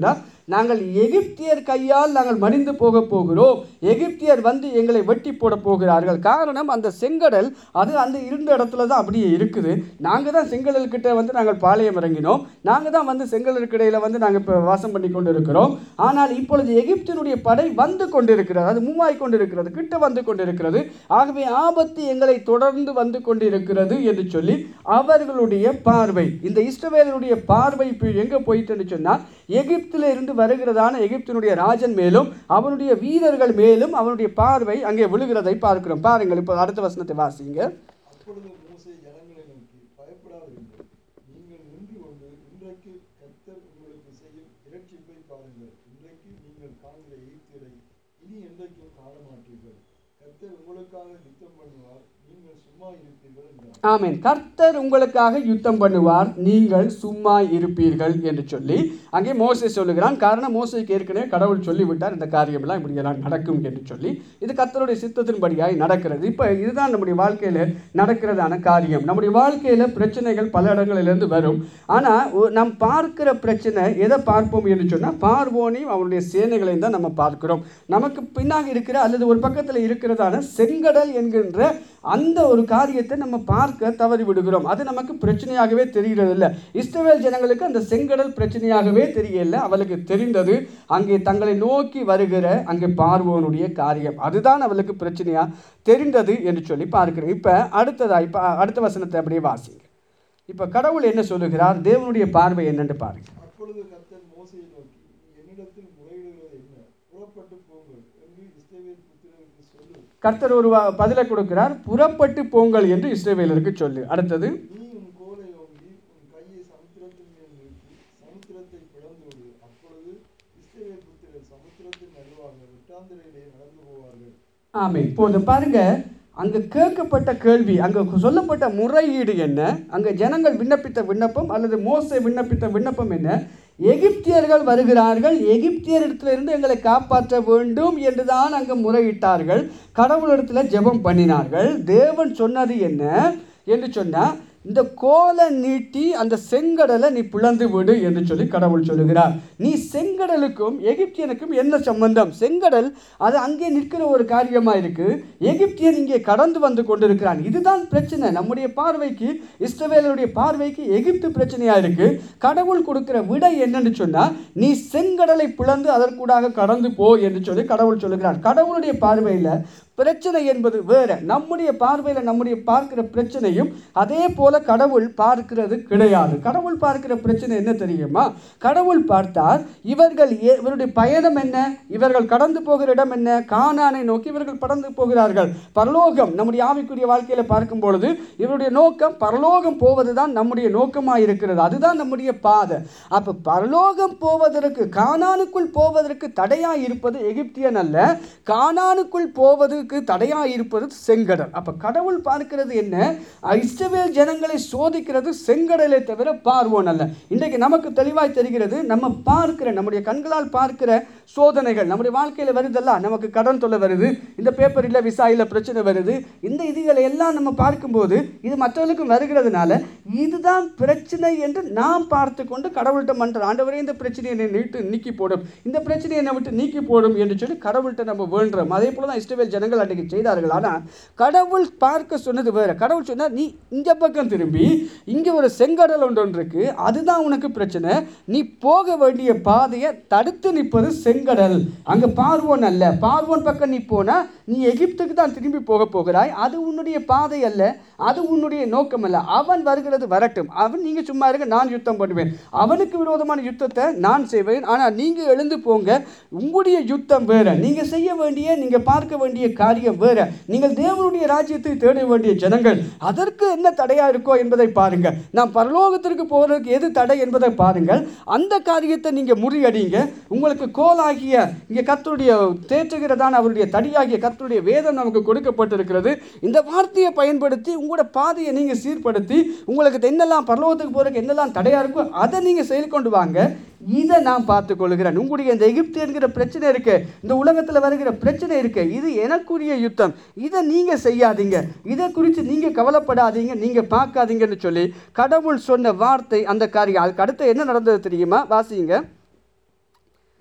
நாங்கள் எகிப்தியர் கையால் நாங்கள் மடிந்து போக போகிறோம் எகிப்தியர் வந்து எங்களை வெட்டி போட போகிறார்கள் காரணம் அந்த செங்கடல் அது அந்த இருந்த இடத்துல தான் அப்படியே இருக்குது நாங்கள் தான் செங்கடல் கிட்ட வந்து நாங்கள் பாளையம் இறங்கினோம் நாங்கள் தான் வந்து செங்கடலுக்கு இடையில வந்து நாங்கள் இப்போ வாசம் பண்ணி கொண்டு இருக்கிறோம் ஆனால் இப்பொழுது எகிப்தினுடைய படை வந்து கொண்டிருக்கிறது அது மூவாய் கொண்டிருக்கிறது கிட்ட வந்து கொண்டிருக்கிறது ஆகவே ஆபத்து எங்களை தொடர்ந்து வந்து கொண்டிருக்கிறது என்று சொல்லி அவர்களுடைய பார்வை இந்த இஸ்ரவேலருடைய பார்வை இப்போ எங்கே போயிட்டுன்னு சொன்னால் எகிப்தில் இருந்து வருகிறதான எகிப்தினுடைய ராஜன் மேலும் அவனுடைய வீரர்கள் மேலும் அவனுடைய பார்வை அங்கே விழுகிறதை பார்க்கிறோம் பாருங்கள் இப்போ அடுத்த வசனத்தை வாசிங்க அப்பொழுது மோசே ஜனங்களை நோக்கி பயப்படாதிருங்கள் நீங்கள் நின்று கொண்டு இன்றைக்கு கர்த்தர் உங்களுக்கு செய்யும் இரட்சிப்பை பாருங்கள் இன்றைக்கு நீங்கள் காண்கிற எகிப்தியரை இனி என்றைக்கும் காண மாட்டீர்கள் கர்த்தர் உங்களுக்காக யுத்தம் பண்ணுவார் நீங்கள் சும்மா இருப்பீர்கள் என்றார் ஆமென் கர்த்தர் உங்களுக்காக யுத்தம் பண்ணுவார் நீங்கள் சும்மா இருப்பீர்கள் என்று சொல்லி அங்கே மோசே சொல்லுகிறான் காரணம் மோசைக்கு ஏற்கனவே கடவுள் சொல்லிவிட்டார் இந்த காரியமெல்லாம் இப்படியெல்லாம் நடக்கும் என்று சொல்லி இது கர்த்தருடைய சித்தத்தின்படியாய் நடக்கிறது இப்போ இதுதான் நம்முடைய வாழ்க்கையில் நடக்கிறதான காரியம் நம்முடைய வாழ்க்கையில் பிரச்சனைகள் பல இடங்களிலிருந்து வரும் ஆனால் நாம் பார்க்கிற பிரச்சனை எதை பார்ப்போம் என்று சொன்னால் பார்வோனையும் அவனுடைய சேனைகளையும் தான் நம்ம பார்க்கிறோம் நமக்கு பின்னாக இருக்கிற அல்லது ஒரு பக்கத்தில் இருக்கிறதான செங்கடல் என்கின்ற அந்த ஒரு காரியத்தை நம்ம பார்க்க தவறி விடுகிறோம் அது நமக்கு பிரச்சனையாகவே தெரிகிறது இல்லை இஸ்ரவேல் ஜனங்களுக்கு அந்த செங்கடல் பிரச்சனையாகவே தெரியல அவளுக்கு தெரிந்தது அங்கே தங்களை நோக்கி வருகிற அங்கே பார்வோனுடைய காரியம் அதுதான் அவளுக்கு பிரச்சனையா தெரிந்தது என்று சொல்லி பார்க்கிறேன் இப்போ அடுத்ததா இப்போ அடுத்த வசனத்தை அப்படியே வாசிங்க இப்போ கடவுள் என்ன சொல்லுகிறார் தேவனுடைய பார்வை என்னன்னு பாருங்க அப்பொழுது கர்த்தர் மோசையை நோக்கி நீ என்னிடத்தில் முறையிடுகிறது என்ன புறப்பட்டு போங்கள் என்று இஸ்ரவேல் புத்திரருக்கு சொல்லு கர்த்தர் ஒரு வ- பதிலை கொடுக்கிறார் புறப்பட்டு போங்கள் என்று இஸ்ரவேலருக்கு சொல்லு அடுத்தது நீ உன் கோலை ஓங்கி உன் கையை சமுத்திரத்தின் மேல் நிறுத்தி சமுத்திரத்தை பிளந்து விடு அப்பொழுது இஸ்ரவேல் புத்திரர் சமுத்திரத்தின் நடுவாக வெட்டாந்திரையிலே நடந்து போவார்கள் ஆமே இப்போது பாருங்க அங்கே கேட்கப்பட்ட கேள்வி அங்கே சொல்லப்பட்ட முறையீடு என்ன அங்கே ஜனங்கள் விண்ணப்பித்த விண்ணப்பம் அல்லது மோசே விண்ணப்பித்த விண்ணப்பம் என்ன எகிப்தியர்கள் வருகிறார்கள் எகிப்தியரிடத்திலிருந்து எங்களை காப்பாற்ற வேண்டும் என்றுதான் அங்கே முறையிட்டார்கள் கடவுளிடத்தில் ஜெபம் பண்ணினார்கள் தேவன் சொன்னது என்ன என்று சொன்னால் இந்த கோலை நீட்டி அந்த செங்கடலை நீ பிளந்து விடு என்று சொல்லி கடவுள் சொல்லுகிறார் நீ செங்கடலுக்கும் எகிப்தியனுக்கும் என்ன சம்பந்தம் செங்கடல் அது அங்கே நிற்கிற ஒரு காரியமா இருக்கு எகிப்தியன் இங்கே கடந்து வந்து கொண்டிருக்கிறான் இதுதான் பிரச்சனை நம்முடைய பார்வைக்கு இஸ்ரவேலுடைய பார்வைக்கு எகிப்து பிரச்சனையா இருக்கு கடவுள் கொடுக்கிற விடை என்னன்னு சொன்னா நீ செங்கடலை பிளந்து அதற்கூடாக கடந்து போ என்று சொல்லி கடவுள் சொல்லுகிறார் கடவுளுடைய பார்வையில் பிரச்சனை என்பது வேற நம்முடைய பார்வையில் நம்முடைய பார்க்கிற பிரச்சனையும் அதே போல கடவுள் பார்க்கிறது கிடையாது கடவுள் பார்க்கிற பிரச்சனை என்ன தெரியுமா கடவுள் பார்த்தால் இவர்கள் ஏ- இவருடைய பயணம் என்ன இவர்கள் கடந்து போகிற இடம் என்ன கானானை நோக்கி இவர்கள் கடந்து போகிறார்கள் பரலோகம் நம்முடைய ஆவிக்குரிய வாழ்க்கையில பார்க்கும் பொழுது இவருடைய நோக்கம் பரலோகம் போவது தான் நம்முடைய நோக்கமாக இருக்கிறது அதுதான் நம்முடைய பாதை அப்ப பரலோகம் போவதற்கு கானானுக்குள் போவதற்கு தடையா இருப்பது எகிப்தியன் அல்ல கானானுக்குள் போவதற்கு தடையா இருப்பது செங்கடல் அப்ப கடவுள் பார்க்கிறது என்ன இஸ்ரவேல் ஜனங்களை சோதிக்கிறது செங்கடலை தவிர பார்வோன் அல்ல இன்றைக்கு நமக்கு தெளிவாய் தெரிகிறது நம்ம பார்க்கிற நம்முடைய கண்களால் பார்க்கிற சோதனைகள் நம்முடைய வாழ்க்கையில் வருதல்ல நமக்கு கடன் தொல்லை வருது இந்த பேப்பர் இல்லை விசா இல்லை பிரச்சனை வருது இந்த இதுகளை எல்லாம் நம்ம பார்க்கும்போது இது மற்றவர்களுக்கும் வருகிறதுனால இதுதான் பிரச்சனை என்று நாம் பார்த்து கொண்டு கடவுள்கிட்ட மன்ற ஆண்டவரே இந்த பிரச்சனையை என்னை நீட்டு நீக்கி போடும் இந்த பிரச்சனையை என்னை விட்டு நீக்கி போடும் என்று சொல்லி கடவுள்கிட்ட நம்ம வேண்டுறோம் அதே போல தான் இஸ்ரவேல் ஜனங்கள் அன்றைக்கு செய்தார்கள் ஆனால் கடவுள் பார்க்க சொன்னது வேற கடவுள் சொன்னார் நீ இந்த பக்கம் திரும்பி இங்கே ஒரு செங்கடல் ஒன்று ஒன்று இருக்கு அதுதான் உனக்கு பிரச்சனை நீ போக வேண்டிய பாதையை தடுத்து நிற்பது செங்கடல் அங்கே பார்வோன் அல்ல பார்வோன் பக்கம் நீ போனா நீ எகிப்துக்கு தான் திரும்பி போக போகிறாய் அது உன்னுடைய பாதை அல்ல அது உன்னுடைய நோக்கம் அல்ல அவன் வருகிறது வரட்டும் அவன் நீங்க சும்மா இருங்க நான் யுத்தம் பண்ணுவேன் அவனுக்கு விரோதமான யுத்தத்தை நான் செய்வேன் ஆனால் நீங்க எழுந்து போங்க உங்களுடைய யுத்தம் வேற நீங்க செய்ய வேண்டிய நீங்க பார்க்க வேண்டிய காரியம் வேற நீங்கள் தேவனுடைய ராஜ்யத்தை தேட வேண்டிய ஜனங்கள் அதற்கு என்ன தடையா இருக்கோ என்பதை பாருங்க நாம் பரலோகத்திற்கு போவதற்கு எது தடை என்பதை பாருங்கள் அந்த காரியத்தை நீங்க முறியடிங்க உங்களுக்கு கோலாகிய இங்கே கர்த்தருடைய தேற்றுகிறதான அவருடைய தடியாகிய கர்த்தருடைய வேதம் நமக்கு கொடுக்கப்பட்டிருக்கிறது இந்த வார்த்தையை பயன்படுத்தி உங்களோட பாதையை நீங்க சீர்படுத்தி உங்களுக்கு என்னெல்லாம் பரலோகத்துக்கு போறதுக்கு என்னெல்லாம் தடையா இருக்கோ அதை நீங்க செயல் கொண்டு வாங்க இதை நான் பார்த்து கொள்கிறேன் உங்களுடைய இந்த எகிப்து என்கிற பிரச்சனை இருக்கு இந்த உலகத்தில் வருகிற பிரச்சனை இருக்கு இது எனக்குரிய யுத்தம் இதை நீங்க செய்யாதீங்க இதை குறித்து நீங்க கவலைப்படாதீங்க நீங்க பார்க்காதீங்கன்னு சொல்லி கடவுள் சொன்ன வார்த்தை அந்த காரியம் அதுக்கு அடுத்து என்ன நடந்தது தெரியுமா வாசிங்க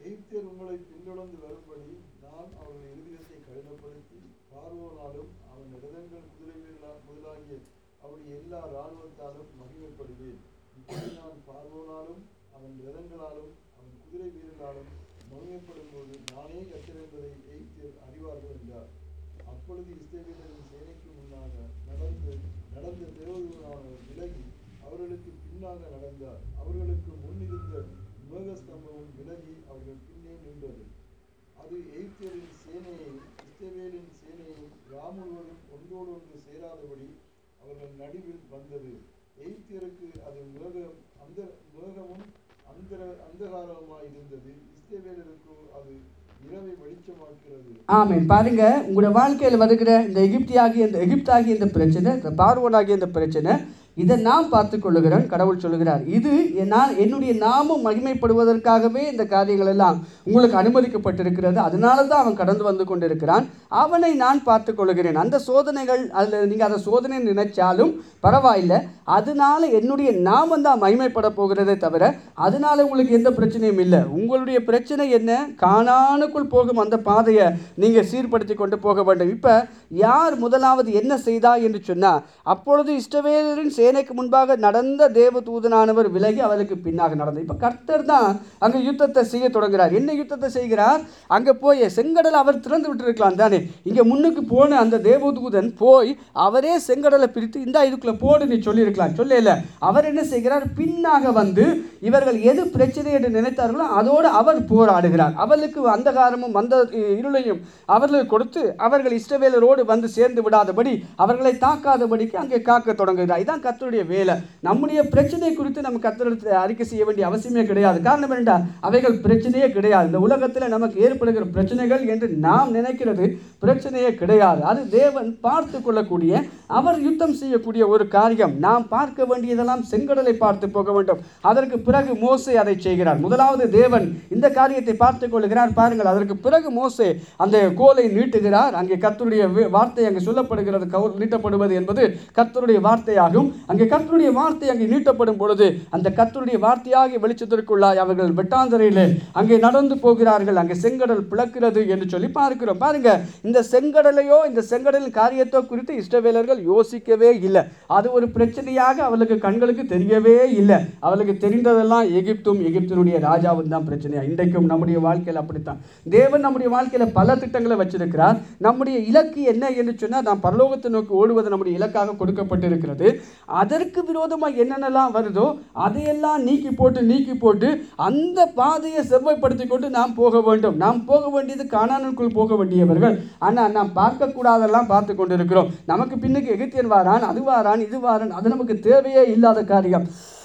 எகிப்தியர் உங்களை பின்தொடர்ந்து வரும்படி நான் அவர்கள் இருதயத்தை கடினப்படுத்தி பார்வோனாலும் அவன் ரதங்கள் குதிரை வீரர்களா- முதலாகிய அவருடைய எல்லா இராணுவத்தாலும் மகிமைப்படுவேன் இப்படி நான் பார்வோனாலும் அவன் ரதங்களாலும் அவன் குதிரை வீரர்களாலும் மகிமைப்படும் போது நானே கர்த்தர் என்பதை எகிப்தியர் அறிவார்கள் என்றார் அப்பொழுது இஸ்ரவேலரின் சேனைக்கு முன்னாக நடந்து நடந்த தேவதூதனானவர் விலகி அவர்களுக்கு பின்னாக நடந்தார் அவர்களுக்கு முன்னிருந்த மேகஸ்தம்பமும் விலகி அவர்கள் பின்னே நின்றது அது எகிப்தியரின் சேனையையும் இஸ்ரவேலின் சேனையையும் ராமுழுவதும் ஒன்றோடு ஒன்று சேராதபடி அவர்கள் நடுவில் வந்தது எகிப்தியருக்கு அது மேகம் அந்த மேகமும் அந்தர அந்தகாரமாய் இருந்தது இஸ்ரவேலருக்கோ அது இரவை வெளிச்சமாக்கிறது ஆமென் பாருங்க உங்களோட வாழ்க்கையில் வருகிற இந்த எகிப்தியாகிய இந்த எகிப்தாகிய இந்த பிரச்சனை இந்த பார்வோனாகிய இந்த பிரச்சனை இதை நான் பார்த்து கொள்ளுகிறேன் கடவுள் சொல்லுகிறார் இது நான் என்னுடைய நாமம் மகிமைப்படுவதற்காகவே இந்த காரியங்கள் எல்லாம் உங்களுக்கு அனுமதிக்கப்பட்டிருக்கிறது அதனால தான் அவன் கடந்து வந்து கொண்டிருக்கிறான் அவனை நான் பார்த்து கொள்ளுகிறேன் அந்த சோதனைகள் அதில் நீங்கள் அதை சோதனை நினைச்சாலும் பரவாயில்லை அதனால என்னுடைய நாமம் தான் மகிமைப்பட போகிறதே தவிர அதனால உங்களுக்கு எந்த பிரச்சனையும் இல்லை உங்களுடைய பிரச்சனை என்ன காணானுக்குள் போகும் அந்த பாதையை நீங்கள் சீர்படுத்தி கொண்டு போக வேண்டும் இப்போ யார் முதலாவது என்ன செய்தா என்று சொன்னால் அப்பொழுது இஷ்டவேலரின் சேனைக்கு முன்பாக நடந்த தேவ தூதனானவர் விலகி அவருக்கு பின்னாக நடந்தார் இப்போ கர்த்தர் தான் அங்கே யுத்தத்தை செய்ய தொடங்குகிறார் என்ன யுத்தத்தை செய்கிறார் அங்கே போய் செங்கடலை அவர் திறந்து விட்டுருக்கலாம் தானே இங்கே முன்னுக்கு போன அந்த தேவதூதன் போய் அவரே செங்கடலை பிரித்து இந்த இதுக்குள்ளே போடு நீ சொல்லியிருக்கலாம் சொல்லல அவர் என்ன செய்கிறார் பின்னாக வந்து இவர்கள் எது பிரச்சனை என்று நினைத்தார்களோ அதோடு அவர் போராடுகிறார் அவர்களுக்கு அந்தகாரமும் அந்த இருளையும் அவர்களுக்கு கொடுத்து அவர்கள் இஷ்டவேலரோடு வந்து சேர்ந்து விடாதபடி அவர்களை தாக்காதபடிக்கு அங்கே காக்க தொடங்குகிறார் இதான் கர்த்தருடைய வேலை நம்முடைய பிரச்சனை குறித்து நம்ம கர்த்தருக்கு அறிக்கை செய்ய வேண்டிய அவசியமே கிடையாது காரணம் என்னடா அவைகள் பிரச்சனையே கிடையாது இந்த உலகத்தில் நமக்கு ஏற்படுகிற பிரச்சனைகள் என்று நாம் நினைக்கிறது பிரச்சனையே கிடையாது அது தேவன் பார்த்து கொள்ளக்கூடிய அவர் யுத்தம் செய்யக்கூடிய ஒரு காரியம் நாம் பார்க்க வேண்டியதெல்லாம் செங்கடலை பார்த்து போக வேண்டும் அதற்கு பிறகு மோசே அதை செய்கிறார் முதலாவது தேவன் இந்த காரியத்தை பார்த்து கொள்கிறார் பாருங்கள் அதற்கு பிறகு மோசே அந்த கோலை நீட்டுகிறார் அங்கே கர்த்தருடைய வே- வார்த்தை அங்கே சொல்லப்படுகிறது கவு- நீட்டப்படுவது என்பது கர்த்தருடைய வார்த்தையாகும் அங்கே கர்த்தருடைய வார்த்தை அங்கே நீட்டப்படும் பொழுது அந்த கர்த்தருடைய வார்த்தையாகிய வெளிச்சத்திற்குள்ளாய் அவர்கள் வெட்டாந்தரையிலே அங்கே நடந்து போகிறார்கள் அங்கே செங்கடல் பிளக்கிறது என்று சொல்லி பார்க்கிறோம் பாருங்க இந்த செங்கடலையோ இந்த செங்கடலின் காரியத்தோ குறித்து இஸ்ரவேலர்கள் யோசிக்கவே இல்லை அது ஒரு பிரச்சனையாக அவளுக்கு கண்களுக்கு தெரியவே இல்லை அவளுக்கு தெரிந்ததெல்லாம் எகிப்தும் எகிப்தினுடைய ராஜாவும் தான் பிரச்சனையா இன்றைக்கும் நம்முடைய வாழ்க்கையில் அப்படித்தான் தேவன் நம்முடைய வாழ்க்கையில் பல திட்டங்களை வச்சிருக்கிறார் நம்முடைய இலக்கு என்ன என்று சொன்னால் நாம் பரலோகத்தை நோக்கி ஓடுவது நம்முடைய இலக்காக கொடுக்கப்பட்டிருக்கிறது அதற்கு விரோதமாக என்னென்னலாம் வருதோ அதையெல்லாம் நீக்கி போட்டு நீக்கி போட்டு அந்த பாதையை செவ்வாய்ப்படுத்தி கொண்டு நாம் போக வேண்டும் நாம் போக வேண்டியது காணானுக்குள் போக வேண்டியவர்கள் ஆனால் நாம் பார்க்கக்கூடாதெல்லாம் பார்த்து கொண்டிருக்கிறோம் நமக்கு பின்னுக்கு எகிப்தியன் வாரான் அது வாரான் இது வாரான் அது நமக்கு தேவையே இல்லாத காரியம்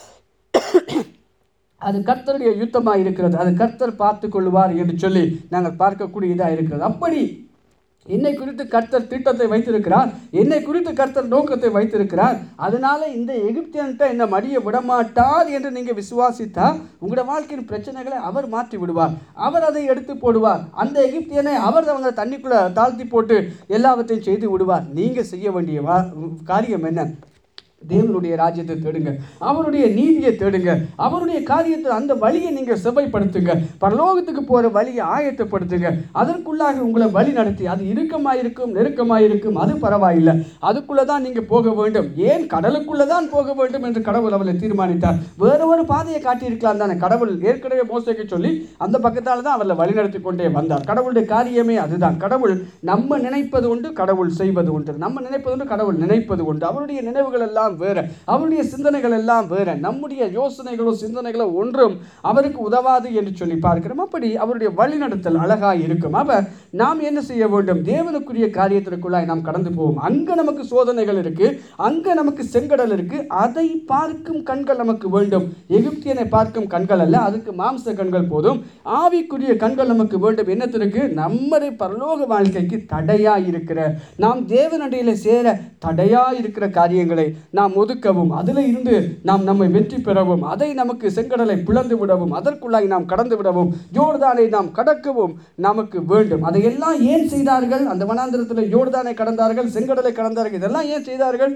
அது கர்த்தருடைய யுத்தமாக இருக்கிறது அது கர்த்தர் பார்த்து கொள்வார் என்று சொல்லி நாங்கள் பார்க்கக்கூடியதாக இருக்கிறது அப்படி என்னை குறித்து கர்த்தர் திட்டத்தை வைத்திருக்கிறார் என்னை குறித்து கர்த்தர் நோக்கத்தை வைத்திருக்கிறார் அதனால இந்த எகிப்தியன்ட்ட என்ன மடிய விடமாட்டார் என்று நீங்கள் விசுவாசித்தா உங்களோட வாழ்க்கையின் பிரச்சனைகளை அவர் மாற்றி விடுவார் அவர் அதை எடுத்து போடுவார் அந்த எகிப்தியனை அவர் அவங்க தண்ணிக்குள்ள தாழ்த்தி போட்டு எல்லாவற்றையும் செய்து விடுவார் நீங்கள் செய்ய வேண்டிய வா- காரியம் என்ன தேவனுடைய ராஜ்யத்தை தேடுங்க அவருடைய நீதியை தேடுங்க அவருடைய காரியத்தை அந்த வழியை நீங்கள் செவ்வாய்ப்படுத்துங்க பரலோகத்துக்கு போகிற வழியை ஆயத்தப்படுத்துங்க அதற்குள்ளாக உங்களை வழி நடத்தி அது இறுக்கமாக இருக்கும் நெருக்கமாக இருக்கும் அது பரவாயில்லை அதுக்குள்ளே தான் நீங்கள் போக வேண்டும் ஏன் கடலுக்குள்ளே தான் போக வேண்டும் என்று கடவுள் அவளை தீர்மானித்தார் வேற ஒரு பாதையை காட்டியிருக்கலாம் தானே கடவுள் ஏற்கனவே மோசைக்கு சொல்லி அந்த பக்கத்தால் தான் அவளை வழிநடத்தி கொண்டே வந்தார் கடவுளுடைய காரியமே அதுதான் கடவுள் நம்ம நினைப்பது உண்டு கடவுள் செய்வது உண்டு நம்ம நினைப்பது உண்டு கடவுள் நினைப்பது உண்டு அவருடைய நினைவுகள் எல்லாம் வேற அவருடைய சிந்தனைகள் எல்லாம் வேற நம்முடைய யோசனைகளோ சிந்தனைகளோ ஒன்றும் அவருக்கு உதவாது என்று சொல்லி பார்க்கிறோம் அப்படி அவருடைய வழிநடத்தல் அழகாய் இருக்கும் அப்ப நாம் என்ன செய்ய வேண்டும் தேவனுக்குரிய காரியத்திற்குள்ளாய் நாம் கடந்து போவோம் அங்க நமக்கு சோதனைகள் இருக்கு அங்க நமக்கு செங்கடல் இருக்கு அதை பார்க்கும் கண்கள் நமக்கு வேண்டும் எகிப்தியனை பார்க்கும் கண்கள் அல்ல அதுக்கு மாம்ச கண்கள் போதும் ஆவிக்குரிய கண்கள் நமக்கு வேண்டும் என்னத்திற்கு நம்முடைய பரலோக வாழ்க்கைக்கு தடையா இருக்கிற நாம் தேவனடியில சேர தடையா இருக்கிற காரியங்களை நாம் ஒதுக்கவும் அதில் இருந்து நாம் நம்மை வெற்றி பெறவும் அதை நமக்கு செங்கடலை பிளந்து விடவும் அதற்குள்ளாய் நாம் கடந்து விடவும் யோர்தானை நாம் கடக்கவும் நமக்கு வேண்டும் அதையெல்லாம் ஏன் செய்தார்கள் அந்த வனாந்திரத்தில் யோர்தானை கடந்தார்கள் செங்கடலை கடந்தார்கள் இதெல்லாம் ஏன் செய்தார்கள்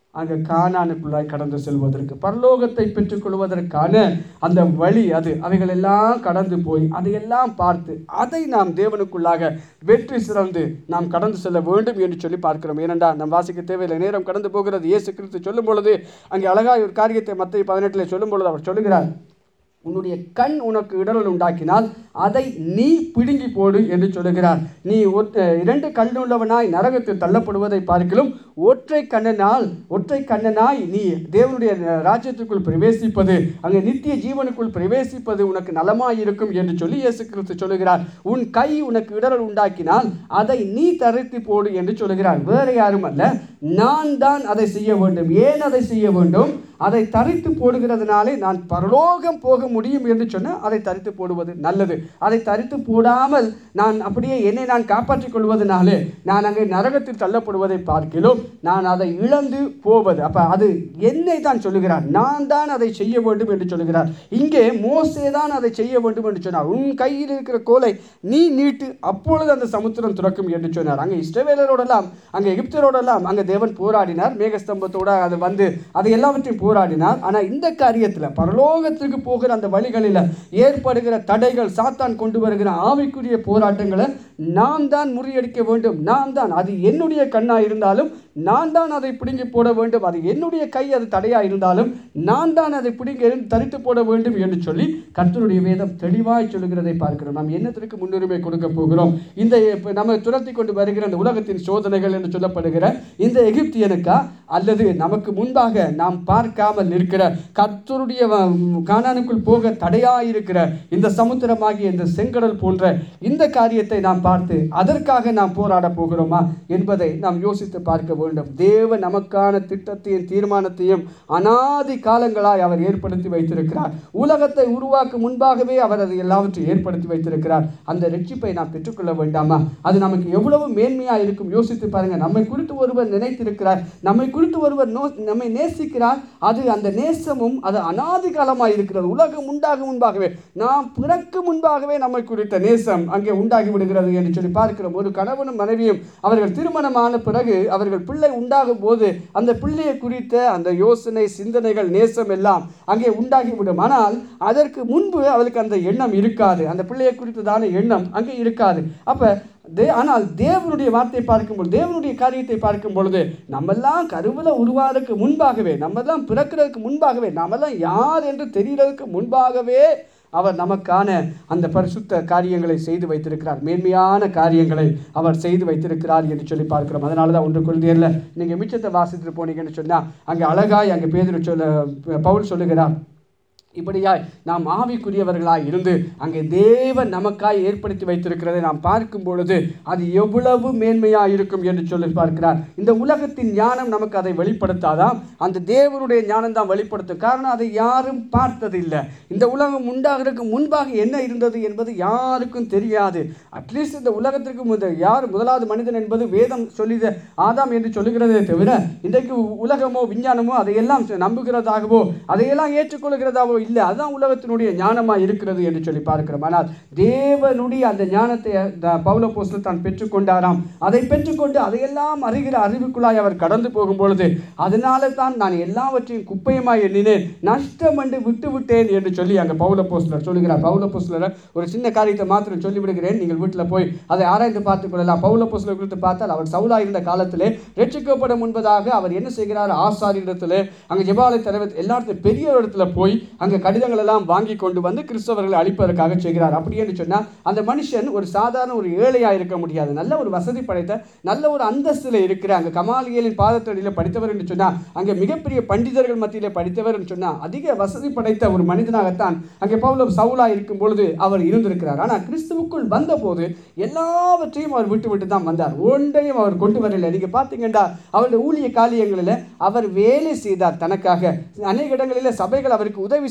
அங்கே கானானுக்குள்ளாய் கடந்து செல்வதற்கு பரலோகத்தை பெற்றுக்கொள்வதற்கான அந்த வழி அது அவைகள் எல்லாம் கடந்து போய் அதையெல்லாம் பார்த்து அதை நாம் தேவனுக்குள்ளாக வெற்றி சிறந்து நாம் கடந்து செல்ல வேண்டும் என்று சொல்லி பார்க்கிறோம் ஏனென்றா நாம் வாசிக்க தேவையில்லை நேரம் கடந்து போகிறது இயேசு கிறிஸ்து சொல்லும் பொழுது அங்கே அழகாய் ஒரு காரியத்தை மத்திய பதினெட்டில் சொல்லும் பொழுது அவர் சொல்லுகிறார் உன்னுடைய கண் உனக்கு இடரல் உண்டாக்கினால் அதை நீ பிடுங்கி போடு என்று சொல்லுகிறார் நீ ஒற்ற இரண்டு கண்ணுள்ளவனாய் நரகத்தில் தள்ளப்படுவதை பார்க்கிலும் ஒற்றை கண்ணனால் ஒற்றை கண்ணனாய் நீ தேவனுடைய ராஜ்யத்துக்குள் பிரவேசிப்பது அங்கே நித்திய ஜீவனுக்குள் பிரவேசிப்பது உனக்கு நலமாய் இருக்கும் என்று சொல்லி இயேசு கிறிஸ்து சொல்லுகிறார் உன் கை உனக்கு இடரல் உண்டாக்கினால் அதை நீ தரித்து போடு என்று சொல்லுகிறார் வேறு யாரும் அல்ல நான் தான் அதை செய்ய வேண்டும் ஏன் அதை செய்ய வேண்டும் அதை தரித்து போடுகிறதுனாலே நான் பரலோகம் போக முடியும் என்று சொன்னால் அதை தரித்து போடுவது நல்லது அதை தரித்து போடாமல் நான் அப்படியே என்னை நான் காப்பாற்றிக் கொள்வதனாலே நான் அங்கே நரகத்தில் தள்ளப்படுவதை பார்க்கிலும் நான் அதை இழந்து போவது அப்போ அது என்னை தான் சொல்லுகிறார் நான் தான் அதை செய்ய வேண்டும் என்று சொல்லுகிறார் இங்கே மோசே தான் அதை செய்ய வேண்டும் என்று சொன்னார் உன் கையில் இருக்கிற கோலை நீ நீட்டு அப்பொழுது அந்த சமுத்திரம் துறக்கும் என்று சொன்னார் அங்கே இஸ்ரவேலரோடெல்லாம் அங்கே எகிப்தரோடெல்லாம் அங்கே தேவன் போராடினார் மேகஸ்தம்பத்தோட அது வந்து அதை எல்லாவற்றையும் போராடினார் ஆனால் இந்த காரியத்தில் பரலோகத்திற்கு போகிற அந்த வழிகளில் ஏற்படுகிற தடைகள் சாத்தான் கொண்டு வருகிற ஆவிக்குரிய போராட்டங்களை நாம் தான் முறியடிக்க வேண்டும் நான் தான் அது என்னுடைய கண்ணாக இருந்தாலும் நான் தான் அதை பிடுங்கி போட வேண்டும் அது என்னுடைய கை அது தடையாக இருந்தாலும் நான் தான் அதை பிடுங்கி எறிந்து தரித்து போட வேண்டும் என்று சொல்லி கர்த்தருடைய வேதம் தெளிவாய் சொல்லுகிறதை பார்க்கிறோம் நாம் என்னத்திற்கு முன்னுரிமை கொடுக்க போகிறோம் இந்த இப்ப நம்ம துரத்தி கொண்டு வருகிற அந்த உலகத்தின் சோதனைகள் என்று சொல்லப்படுகிற இந்த எகிப்தியனுக்கா அல்லது நமக்கு முன்பாக நாம் பார்க்காமல் இருக்கிற கர்த்தருடைய வ- கானானுக்குள் போக தடையாயிருக்கிற இந்த சமுத்திரமாகிய இந்த செங்கடல் போன்ற இந்த காரியத்தை நாம் பார்த்து அதற்காக நாம் போராட போகிறோமா என்பதை நாம் யோசித்து பார்க்க வேண்டும் தேவ நமக்கான திட்டத்தையும் தீர்மானத்தையும் அனாதி காலங்களாய் அவர் ஏற்படுத்தி வைத்திருக்கிறார் உலகத்தை உருவாக்கும் முன்பாகவே அவர் அதை எல்லாவற்றையும் ஏற்படுத்தி வைத்திருக்கிறார் அந்த ரட்சிப்பை நாம் பெற்றுக்கொள்ள வேண்டாமா அது நமக்கு எவ்வளவு மேன்மையா இருக்கும் யோசித்து பாருங்க நம்மை குறித்து ஒருவர் நினைத்திருக்கிறார் நம்மை குறித்து ஒருவர் நோ நம்மை நேசிக்கிறார் அது அந்த நேசமும் அது அனாதி காலமாக இருக்கிறது உலகம் உண்டாகும் முன்பாகவே நாம் பிறக்கு முன்பாகவே நம்மை குறித்த நேசம் அங்கே உண்டாகி விடுகிறது என்று சொல்லி பார்க்கிறோம் ஒரு கணவனும் மனைவியும் அவர்கள் திருமணமான பிறகு அவர்கள் பிள்ளை உண்டாகும் போது அந்த பிள்ளையை குறித்த அந்த யோசனை சிந்தனைகள் நேசம் எல்லாம் அங்கே உண்டாகிவிடும் ஆனால் அதற்கு முன்பு அவளுக்கு அந்த எண்ணம் இருக்காது அந்த பிள்ளையை குறித்ததான எண்ணம் அங்கே இருக்காது அப்ப தே ஆனால் தேவனுடைய வார்த்தையை பார்க்கும்போது தேவனுடைய காரியத்தை பார்க்கும் பொழுது நம்மெல்லாம் கருவில் உருவாகிறதுக்கு முன்பாகவே நம்மெல்லாம் பிறக்கிறதுக்கு முன்பாகவே நாமெல்லாம் யார் என்று தெரியறதுக்கு முன்பாகவே அவர் நமக்கான அந்த பரிசுத்த காரியங்களை செய்து வைத்திருக்கிறார் மேன்மையான காரியங்களை அவர் செய்து வைத்திருக்கிறார் என்று சொல்லி பார்க்கிறோம் அதனால தான் ஒன்று கொள்கையில் நீங்கள் மிச்சத்தை வாசித்துட்டு போனீங்கன்னு சொன்னால் அங்கே அழகாய் அங்கே பேதர் சொல்ல பவுல் சொல்லுகிறார் இப்படியாய் நாம் ஆவிக்குரியவர்களாய் இருந்து அங்கே தேவன் நமக்காய் ஏற்படுத்தி வைத்திருக்கிறதை நாம் பார்க்கும் பொழுது அது எவ்வளவு மேன்மையாக இருக்கும் என்று சொல்லி பார்க்கிறார் இந்த உலகத்தின் ஞானம் நமக்கு அதை வெளிப்படுத்தாதாம் அந்த தேவனுடைய ஞானம் தான் வெளிப்படுத்தும் காரணம் அதை யாரும் பார்த்ததில்லை இந்த உலகம் உண்டாகிறதுக்கு முன்பாக என்ன இருந்தது என்பது யாருக்கும் தெரியாது அட்லீஸ்ட் இந்த உலகத்திற்கு முத யார் முதலாவது மனிதன் என்பது வேதம் சொல்லித ஆதாம் என்று சொல்லுகிறதே தவிர இன்றைக்கு உலகமோ விஞ்ஞானமோ அதையெல்லாம் நம்புகிறதாகவோ அதையெல்லாம் ஏற்றுக்கொள்கிறதாவோ இல்லை அதுதான் உலகத்தினுடைய ஞானமாக இருக்கிறது என்று சொல்லி பார்க்கிறோம் ஆனால் தேவனுடைய அந்த ஞானத்தை த- பவுல போஸ்டல் தான் பெற்றுக்கொண்டாராம் அதை பெற்றுக்கொண்டு அதையெல்லாம் அறிகிற அறிவுக்குள்ளாய் அவர் கடந்து போகும் பொழுது அதனால தான் நான் எல்லாவற்றையும் குப்பையுமாய் எண்ணினேன் நஷ்டம் என்று விட்டு விட்டேன் என்று சொல்லி அங்கே பவுல போஸ்டலர் சொல்லுகிறார் பவுல போஸ்டலர் ஒரு சின்ன காரியத்தை மாத்திரம் சொல்லி விடுகிறேன் நீங்கள் வீட்டில் போய் அதை ஆராய்ந்து பார்த்துக் கொள்ளலாம் பவுல போஸ்டலர் குறித்து பார்த்தால் அவர் சவுலா இருந்த காலத்திலே ரட்சிக்கப்பட முன்பதாக அவர் என்ன செய்கிறார் ஆசாரியரிடத்தில் அங்கே ஜெபாலய தலைவர் எல்லாத்தையும் பெரிய ஒரு இடத்துல போய் அங்கே கடிதங்கள் எல்லாம் வாங்கி கொண்டு வந்து கிறிஸ்தவர்களை அழிப்பதற்காக செய்கிறார் அப்படி என்று சொன்னால் அந்த மனுஷன் ஒரு சாதாரண ஒரு ஏழையாக இருக்க முடியாது நல்ல ஒரு வசதி படைத்த நல்ல ஒரு அந்தஸ்தில் இருக்கிற அங்கே கமாலியலின் பாதத்தடியில் படித்தவர் என்று சொன்னால் அங்கே மிகப்பெரிய பண்டிதர்கள் மத்தியில் படித்தவர் என்று சொன்னால் அதிக வசதி படைத்த ஒரு மனிதனாகத்தான் அங்கே பவுலம் சவுலா இருக்கும் பொழுது அவர் இருந்திருக்கிறார் ஆனால் கிறிஸ்துவுக்குள் வந்தபோது எல்லாவற்றையும் அவர் விட்டு விட்டு தான் வந்தார் ஒன்றையும் அவர் கொண்டு வரல நீங்கள் பார்த்தீங்கன்னா அவருடைய ஊழிய காரியங்களில் அவர் வேலை செய்தார் தனக்காக அநேக இடங்களில் சபைகள் அவருக்கு உதவி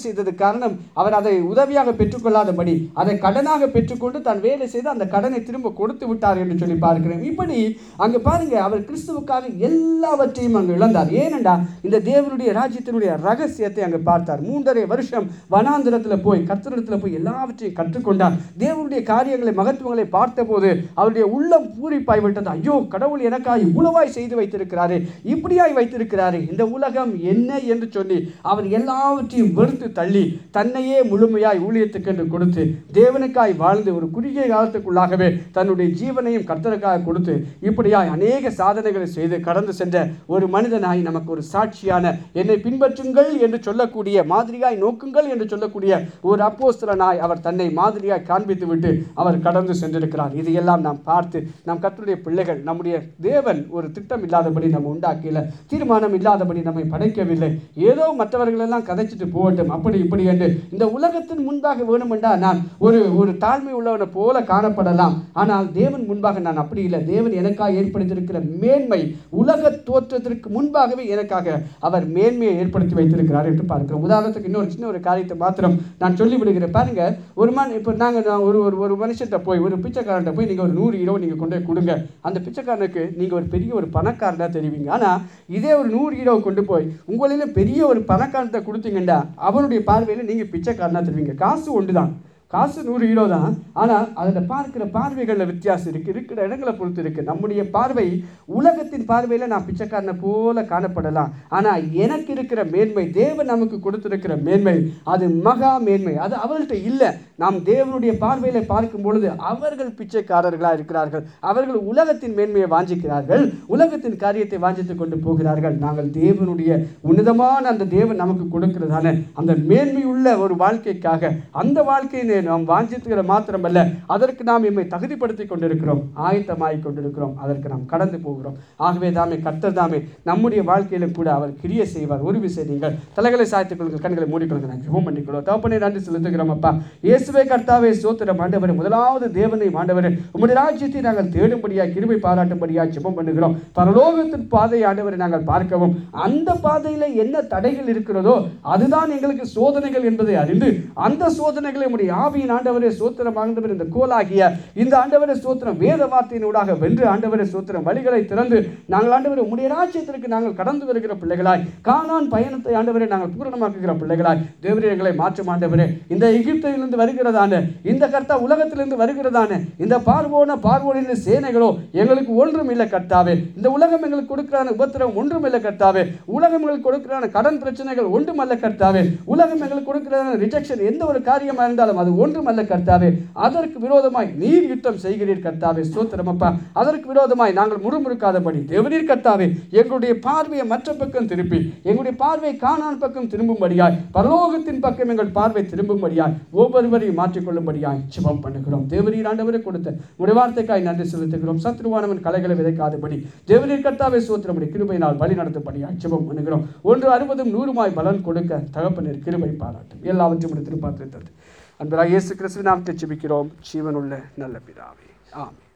செய்தது காரணம் அவர் அதை உதவியாக பெற்றுக்கொள்ளாதபடி அதை கடனாக பெற்றுக்கொண்டு தான் வேலை செய்து அந்த கடனை திரும்ப கொடுத்து விட்டார் என்று சொல்லி பார்க்கிறேன் இப்படி அங்கே பாருங்க அவர் கிறிஸ்துவுக்காக எல்லாவற்றையும் அங்கு இழந்தார் ஏனென்றா இந்த தேவனுடைய ராஜ்யத்தினுடைய ரகசியத்தை அங்கு பார்த்தார் மூன்றரை வருஷம் வனாந்திரத்தில் போய் கர்த்தரிடத்தில் போய் எல்லாவற்றையும் கற்றுக்கொண்டார் தேவனுடைய காரியங்களை மகத்துவங்களை பார்த்தபோது அவருடைய உள்ளம் பூரிப்பாய் விட்டது ஐயோ கடவுள் எனக்காக இவ்வளவாய் செய்து வைத்திருக்கிறாரே இப்படியாய் வைத்திருக்கிறாரே இந்த உலகம் என்ன என்று சொல்லி அவர் எல்லாவற்றையும் வெறுத்து தள்ளி தன்னையே முழுமையாய் ஊழியத்துக்கு என்று கொடுத்து தேவனுக்காய் வாழ்ந்து ஒரு குறுகிய காலத்துக்குள்ளாகவே தன்னுடைய ஜீவனையும் கர்த்தருக்காக கொடுத்து இப்படியாய் அநேக சாதனைகளை செய்து கடந்து சென்ற ஒரு மனிதனாய் நமக்கு ஒரு சாட்சியான என்னை பின்பற்றுங்கள் என்று சொல்லக்கூடிய மாதிரியாய் நோக்குங்கள் என்று சொல்லக்கூடிய ஒரு அப்போஸ்தலனாய் அவர் தன்னை மாதிரியாய் காண்பித்து விட்டு அவர் கடந்து சென்றிருக்கிறார் இதையெல்லாம் நாம் பார்த்து நம் கர்த்தருடைய பிள்ளைகள் நம்முடைய தேவன் ஒரு திட்டம் இல்லாதபடி நம்ம உண்டாக்கல தீர்மானம் இல்லாதபடி நம்மை படைக்கவில்லை ஏதோ மற்றவர்கள் எல்லாம் கதைச்சிட்டு போகட்டும் அப்படி இப்படி என்று இந்த உலகத்தின் முன்பாக வேணுமென்றா நான் ஒரு ஒரு தாழ்மை உள்ளவனை போல காணப்படலாம் ஆனால் தேவன் முன்பாக நான் அப்படி இல்லை தேவன் எனக்காக ஏற்படுத்தியிருக்கிற மேன்மை உலக தோற்றத்திற்கு முன்பாகவே எனக்காக அவர் மேன்மையை ஏற்படுத்தி வைத்திருக்கிறார் என்று பார்க்கிறோம் உதாரணத்துக்கு இன்னொரு சின்ன ஒரு காரியத்தை மாத்திரம் நான் சொல்லி விடுகிறேன் பாருங்க ஒரு மன் இப்போ நாங்கள் ஒரு ஒரு ஒரு மனுஷன்ட்ட போய் ஒரு பிச்சைக்காரன்ட்ட போய் நீங்கள் ஒரு நூறு ஈரோ நீங்கள் கொண்டு போய் கொடுங்க அந்த பிச்சைக்காரனுக்கு நீங்கள் ஒரு பெரிய ஒரு பணக்காரனாக தெரிவிங்க ஆனால் இதே ஒரு நூறு ஈரோ கொண்டு போய் உங்களில் பெரிய ஒரு பணக்காரத்தை கொடுத்தீங்கன்னா அவனுடைய பார்வையில் நீங்கள் பிச்சைக்காரனாக தெரிவிங்க காசு ஒன்று தான் காசு நூறு ஹீரோ தான் ஆனால் அதில் பார்க்கிற பார்வைகளில் வித்தியாசம் இருக்குது இருக்கிற இடங்களை பொறுத்து இருக்குது நம்முடைய பார்வை உலகத்தின் பார்வையில் நான் பிச்சைக்காரனை போல காணப்படலாம் ஆனால் எனக்கு இருக்கிற மேன்மை தேவன் நமக்கு கொடுத்திருக்கிற மேன்மை அது மகா மேன்மை அது அவர்கள்ட்ட இல்லை நாம் தேவனுடைய பார்வையில் பார்க்கும் பொழுது அவர்கள் பிச்சைக்காரர்களாக இருக்கிறார்கள் அவர்கள் உலகத்தின் மேன்மையை வாஞ்சிக்கிறார்கள் உலகத்தின் காரியத்தை வாஞ்சித்து கொண்டு போகிறார்கள் நாங்கள் தேவனுடைய உன்னதமான அந்த தேவன் நமக்கு கொடுக்கிறதான அந்த மேன்மையுள்ள ஒரு வாழ்க்கைக்காக அந்த வாழ்க்கையை நாம் வாஞ்சித்துகிற மாத்திரமல்ல அதற்கு நாம் எம்மை தகுதிப்படுத்தி கொண்டிருக்கிறோம் ஆயத்தமாய் கொண்டிருக்கிறோம் அதற்கு நாம் கடந்து போகிறோம் ஆகவே தாமே கர்த்தர் தாமே நம்முடைய வாழ்க்கையிலும் கூட அவர் கிரிய செய்வார் ஒரு விஷயம் நீங்கள் தலைகளை சாய்த்துக் கொள்ளுங்கள் கண்களை மூடிக்கொள்ளுங்கள் நான் ஜெபம் பண்ணிக்கொள்ளும் தகப்பனே நன்றி செலுத்துகிறோம் அப்பா இயேசுவே கர்த்தாவே சோத்திரம் ஆண்டவரே முதலாவது தேவனை ஆண்டவரே உம்முடைய ராஜ்யத்தை நாங்கள் தேடும்படியாய் கிருபை பாராட்டும்படியாய் ஜெபம் பண்ணுகிறோம் பரலோகத்தின் பாதை ஆண்டவரை நாங்கள் பார்க்கவும் அந்த பாதையில் என்ன தடைகள் இருக்கிறதோ அதுதான் எங்களுக்கு சோதனைகள் என்பதை அறிந்து அந்த சோதனைகளை உம்முடைய ஆவியின் ஆண்டவரே சோத்திரம் ஆண்டவர் இந்த கோலாகிய இந்த ஆண்டவரே சோத்திரம் வேத வார்த்தையினூடாக வென்று ஆண்டவரே சோத்திரம் வழிகளை திறந்து நாங்கள் ஆண்டவரே உம்முடைய ராஜ்யத்திற்கு நாங்கள் கடந்து வருகிற பிள்ளைகளாய் காணான் பயணத்தை ஆண்டவரே நாங்கள் பூரணமாக்குகிற பிள்ளைகளாய் தேவரே எங்களை மாற்றும் ஆண்டவரே இந்த எகிப்திலிருந்து வருகிறதான இந்த கர்த்தா உலகத்திலிருந்து வருகிறதான இந்த பார்வோன பார்வோனின் சேனைகளோ எங்களுக்கு ஒன்றும் இல்லை கர்த்தாவே இந்த உலகம் எங்களுக்கு கொடுக்கிறான உபத்திரம் ஒன்றும் இல்லை கர்த்தாவே உலகம் எங்களுக்கு கொடுக்கிறான கடன் பிரச்சனைகள் ஒன்றும் அல்ல கர்த்தாவே உலகம் எங்களுக்கு கொடுக்கிறான ரிஜெக்ஷன் எந்த ஒரு காரியமா இருந்தாலும் அது ஒன்றும் அல்ல கர்த்தாவே அதற்கு விரோதமாய் நீர் யுத்தம் செய்கிறீர் கர்த்தாவே ஸ்தோத்திரம் அப்பா அதற்கு விரோதமாய் நாங்கள் முறுமுறுக்காதபடி தேவரீர் கர்த்தாவே எங்களுடைய பார்வையை மற்ற பக்கம் திருப்பி எங்களுடைய பார்வை காணான் பக்கம் திரும்பும்படியாய் பரலோகத்தின் பக்கம் எங்கள் பார்வை திரும்பும்படியாய் ஒவ்வொருவரையும் மாற்றிக்கொள்ளும்படியாய் ஜெபம் பண்ணுகிறோம் தேவரீர் ஆண்டவரை கொடுத்த உடைய வார்த்தைக்காய் நன்றி செலுத்துகிறோம் சத்ருவானவன் கலைகளை விதைக்காதபடி தேவரீர் கர்த்தாவே சோத்திரமுடைய கிருபையினால் வழி நடத்தும்படியாய் ஜெபம் பண்ணுகிறோம் ஒன்று அறுபதும் நூறுமாய் பலன் கொடுக்க தகப்பனர் கிருபை பாராட்டும் எல்லாவற்றையும் உடைய திருப்பாத்திரத்தது அன்பராக இயேசு கிறிஸ்துவின் நாமத்தை ஜெபிக்கிறோம் ஜீவனுள்ள நல்ல பிதாவே ஆமென்